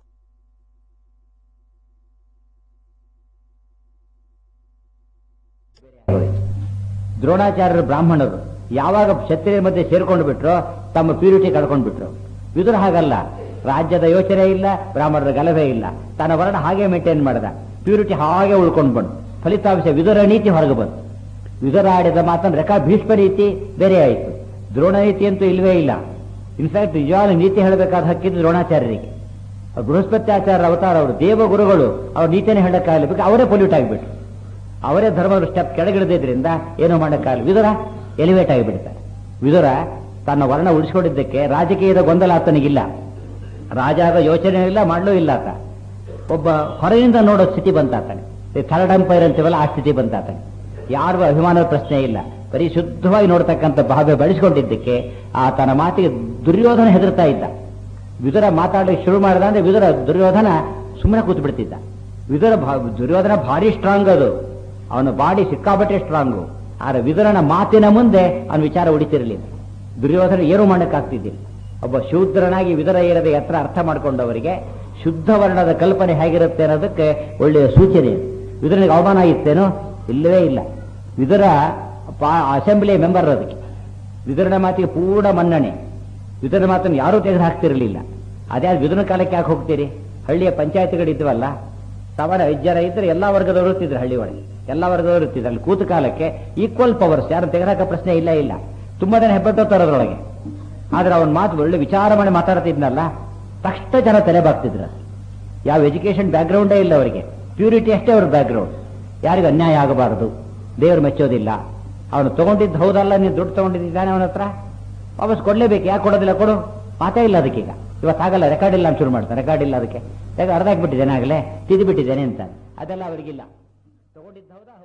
ದ್ರೋಣಾಚಾರ್ಯರು ಬ್ರಾಹ್ಮಣರು ಯಾವಾಗ ಕ್ಷತ್ರಿಯರ ಮಧ್ಯೆ ಸೇರ್ಕೊಂಡು ಬಿಟ್ರು ತಮ್ಮ ಪ್ಯೂರಿಟಿ ಕಳ್ಕೊಂಡು ಬಿಟ್ರು ವಿದುರ ಹಾಗಲ್ಲ ರಾಜ್ಯದ ಯೋಚನೆ ಇಲ್ಲ ಬ್ರಾಹ್ಮಣರ ಗಲಭೆ ಇಲ್ಲ ತನ್ನ ವರ್ಣ ಹಾಗೆ ಮೇಂಟೈನ್ ಮಾಡಿದ ಪ್ಯೂರಿಟಿ ಹಾಗೆ ಉಳ್ಕೊಂಡು ಬಂದು ಫಲಿತಾಂಶ ವಿದುರ ನೀತಿ ಹೊರಗೆ ಬಂತು ವಿದುರ ಆಡಿದ ಮಾತನ್ನು ರೆಕಾ ಭೀಷ್ಮ ನೀತಿ ಬೇರೆ ಆಯಿತು ದ್ರೋಣ ನೀತಿ ಅಂತೂ ಇಲ್ವೇ ಇಲ್ಲ ಇನ್ಫ್ಯಾಕ್ಟ್ ನಿಜವಾದ ನೀತಿ ಹೇಳಬೇಕಾದ ಹಕ್ಕಿದ್ದು ದ್ರೋಣಾಚಾರ್ಯರಿಗೆ ಅವ್ರು ಬೃಹಸ್ಪತ್ಯಾಚಾರ್ಯ ಅವತಾರ ಅವರು ದೇವಗುರುಗಳು ಅವ್ರ ನೀತಿಯನ್ನು ಹೇಳಕ್ಕಾಗಲ್ಲ ಬೇಕಾದ್ರೆ ಅವರೇ ಪೊಲ್ಯೂಟ್ ಆಗಿಬಿಟ್ರು ಅವರೇ ಧರ್ಮದ ಸ್ಟೆಪ್ ಕೆಳಗಿಳಿದಿದ್ರಿಂದ ಏನು ಮಾಡೋಕ್ಕಾಗಲ್ಲ ವಿದುರ ಎಲಿವೇಟ್ ಆಗಿಬಿಡ್ತಾರೆ ವಿದುರ ತನ್ನ ವರ್ಣ ಉಳಿಸ್ಕೊಂಡಿದ್ದಕ್ಕೆ ರಾಜಕೀಯದ ಗೊಂದಲ ಆತನಿಗಿಲ್ಲ ರಾಜಾದ ಯೋಚನೆ ಇಲ್ಲ ಮಾಡಲೂ ಇಲ್ಲ ಆತ ಒಬ್ಬ ಹೊರಗಿಂದ ನೋಡೋ ಸ್ಥಿತಿ ಬಂತಾತನೆ ಥರ್ಡ್ ಅಂಪೈರ್ ಅಂತೀವಲ್ಲ ಆ ಸ್ಥಿತಿ ಬಂತಾತನೆ ಯಾರಿಗೂ ಅಭಿಮಾನದ ಪ್ರಶ್ನೆ ಇಲ್ಲ ಬರೀ ಶುದ್ಧವಾಗಿ ನೋಡ್ತಕ್ಕಂಥ ಭಾವ ಬೆಳೆಸ್ಕೊಂಡಿದ್ದಕ್ಕೆ ಆತನ ಮಾತಿಗೆ ದುರ್ಯೋಧನ ಹೆದರ್ತಾ ಇದ್ದ ವಿದುರ ಮಾತಾಡಲಿಕ್ಕೆ ಶುರು ಮಾಡಿದ ಅಂದ್ರೆ ವಿದುರ ದುರ್ಯೋಧನ ಸುಮ್ಮನೆ ಕೂತು ಬಿಡ್ತಿದ್ದ ವಿದುರ ಭಾ- ದುರ್ಯೋಧನ ಭಾರಿ ಸ್ಟ್ರಾಂಗ್ ಅದು ಅವನ ಬಾಡಿ ಸಿಕ್ಕಾಪಟ್ಟೆ ಸ್ಟ್ರಾಂಗು ಆದ್ರೆ ವಿದುರನ ಮಾತಿನ ಮುಂದೆ ಅವನ ವಿಚಾರ ಉಳಿತಿರಲಿಲ್ಲ ದುರ್ಯೋಧನ ಏನು ಮಾಡಕ್ಕಾಗ್ತಿದ್ದಿಲ್ಲ ಒಬ್ಬ ಶೂದ್ರನಾಗಿ ವಿದುರ ಏರದ ಎತ್ತರ ಅರ್ಥ ಮಾಡ್ಕೊಂಡವರಿಗೆ ಶುದ್ಧ ವರ್ಣದ ಕಲ್ಪನೆ ಹೇಗಿರುತ್ತೆ ಅನ್ನೋದಕ್ಕೆ ಒಳ್ಳೆಯ ಸೂಚನೆ ಇದು. ವಿದುರನಿಗೆ ಅವಮಾನ ಆಗಿತ್ತೇನೋ ಇಲ್ಲವೇ ಇಲ್ಲ ವಿದುರ ಅಸೆಂಬ್ಲಿ ಮೆಂಬರ್ ಅದಕ್ಕೆ ವಿದುರನ ಮಾತಿಗೆ ಪೂರ್ಣ ಮನ್ನಣೆ ವಿದುರನ ಮಾತನ್ನು ಯಾರೂ ತೆಗೆದು ಹಾಕ್ತಿರಲಿಲ್ಲ ಅದೇ ವಿದುರನ ಕಾಲಕ್ಕೆ ಯಾಕೆ ಹೋಗ್ತೀರಿ ಹಳ್ಳಿಯ ಪಂಚಾಯತ್ಗಳಿದ್ವಲ್ಲ ಸಾಮಾನ್ಯ ಐದು ಜನ ಇದ್ರೆ ಎಲ್ಲಾ ವರ್ಗದವರು ಇರ್ತಿದ್ರು ಹಳ್ಳಿ ಒಳಗೆ ಎಲ್ಲಾ ವರ್ಗದವರು ಇರ್ತಿದ್ರು ಅಲ್ಲಿ ಕೂತ ಕಾಲಕ್ಕೆ ಈಕ್ವಲ್ ಪವರ್ಸ್ ಯಾರು ತೆಗೆದಾಕ ಪ್ರಶ್ನೆ ಇಲ್ಲ ಇಲ್ಲ ತುಂಬಾ ಜನ ಹೆಬ್ಬೆಟ್ಟೋತಾರೆ ಅದರೊಳಗೆ ಆದ್ರೆ ಅವನ ಮಾತು ಒಳ್ಳೆ ವಿಚಾರ ಮಾಡಿ ಮಾತಾಡ್ತಿದ್ನಲ್ಲ ತಕ್ಷಣ ಜನ ತಲೆ ಬಾಗ್ತಿದ್ರು ಯಾವ ಎಜುಕೇಶನ್ ಬ್ಯಾಕ್ಗ್ರೌಂಡೇ ಇಲ್ಲ ಅವರಿಗೆ ಪ್ಯೂರಿಟಿ ಅಷ್ಟೇ ಅವ್ರ ಬ್ಯಾಕ್ಗ್ರೌಂಡ್ ಯಾರಿಗೂ ಅನ್ಯಾಯ ಆಗಬಾರದು ದೇವರು ಮೆಚ್ಚೋದಿಲ್ಲ ಅವನು ತಗೊಂಡಿದ್ದು ಹೌದಲ್ಲ ನೀನು ದುಡ್ಡು ತಗೊಂಡಿದ್ದಾನೆ ಅವನ ಹತ್ರ ವಾಪಸ್ ಕೊಡ್ಲೇಬೇಕು ಯಾಕೆ ಕೊಡೋದಿಲ್ಲ ಕೊಡು ಮಾತೇ ಇಲ್ಲ ಅದಕ್ಕೀಗ ಇವತ್ತಾಗಲ್ಲ ರೆಕಾರ್ಡ್ ಇಲ್ಲ ಅಂತ ಶುರು ಮಾಡ್ತಾರೆ ರೆಕಾರ್ಡ್ ಇಲ್ಲ ಅದಕ್ಕೆ ಯಾಕೆ ಅರ್ಧ ಹಾಕ್ಬಿಟ್ಟಿದ್ದೇನೆ ಆಗಲೇ ತಿದ್ದು ಬಿಟ್ಟಿದ್ದೇನೆ ಅಂತ ಅದೆಲ್ಲ ಅವರಿಗಿಲ್ಲ ತಗೊಂಡಿದ್ದು ಹೌದಾ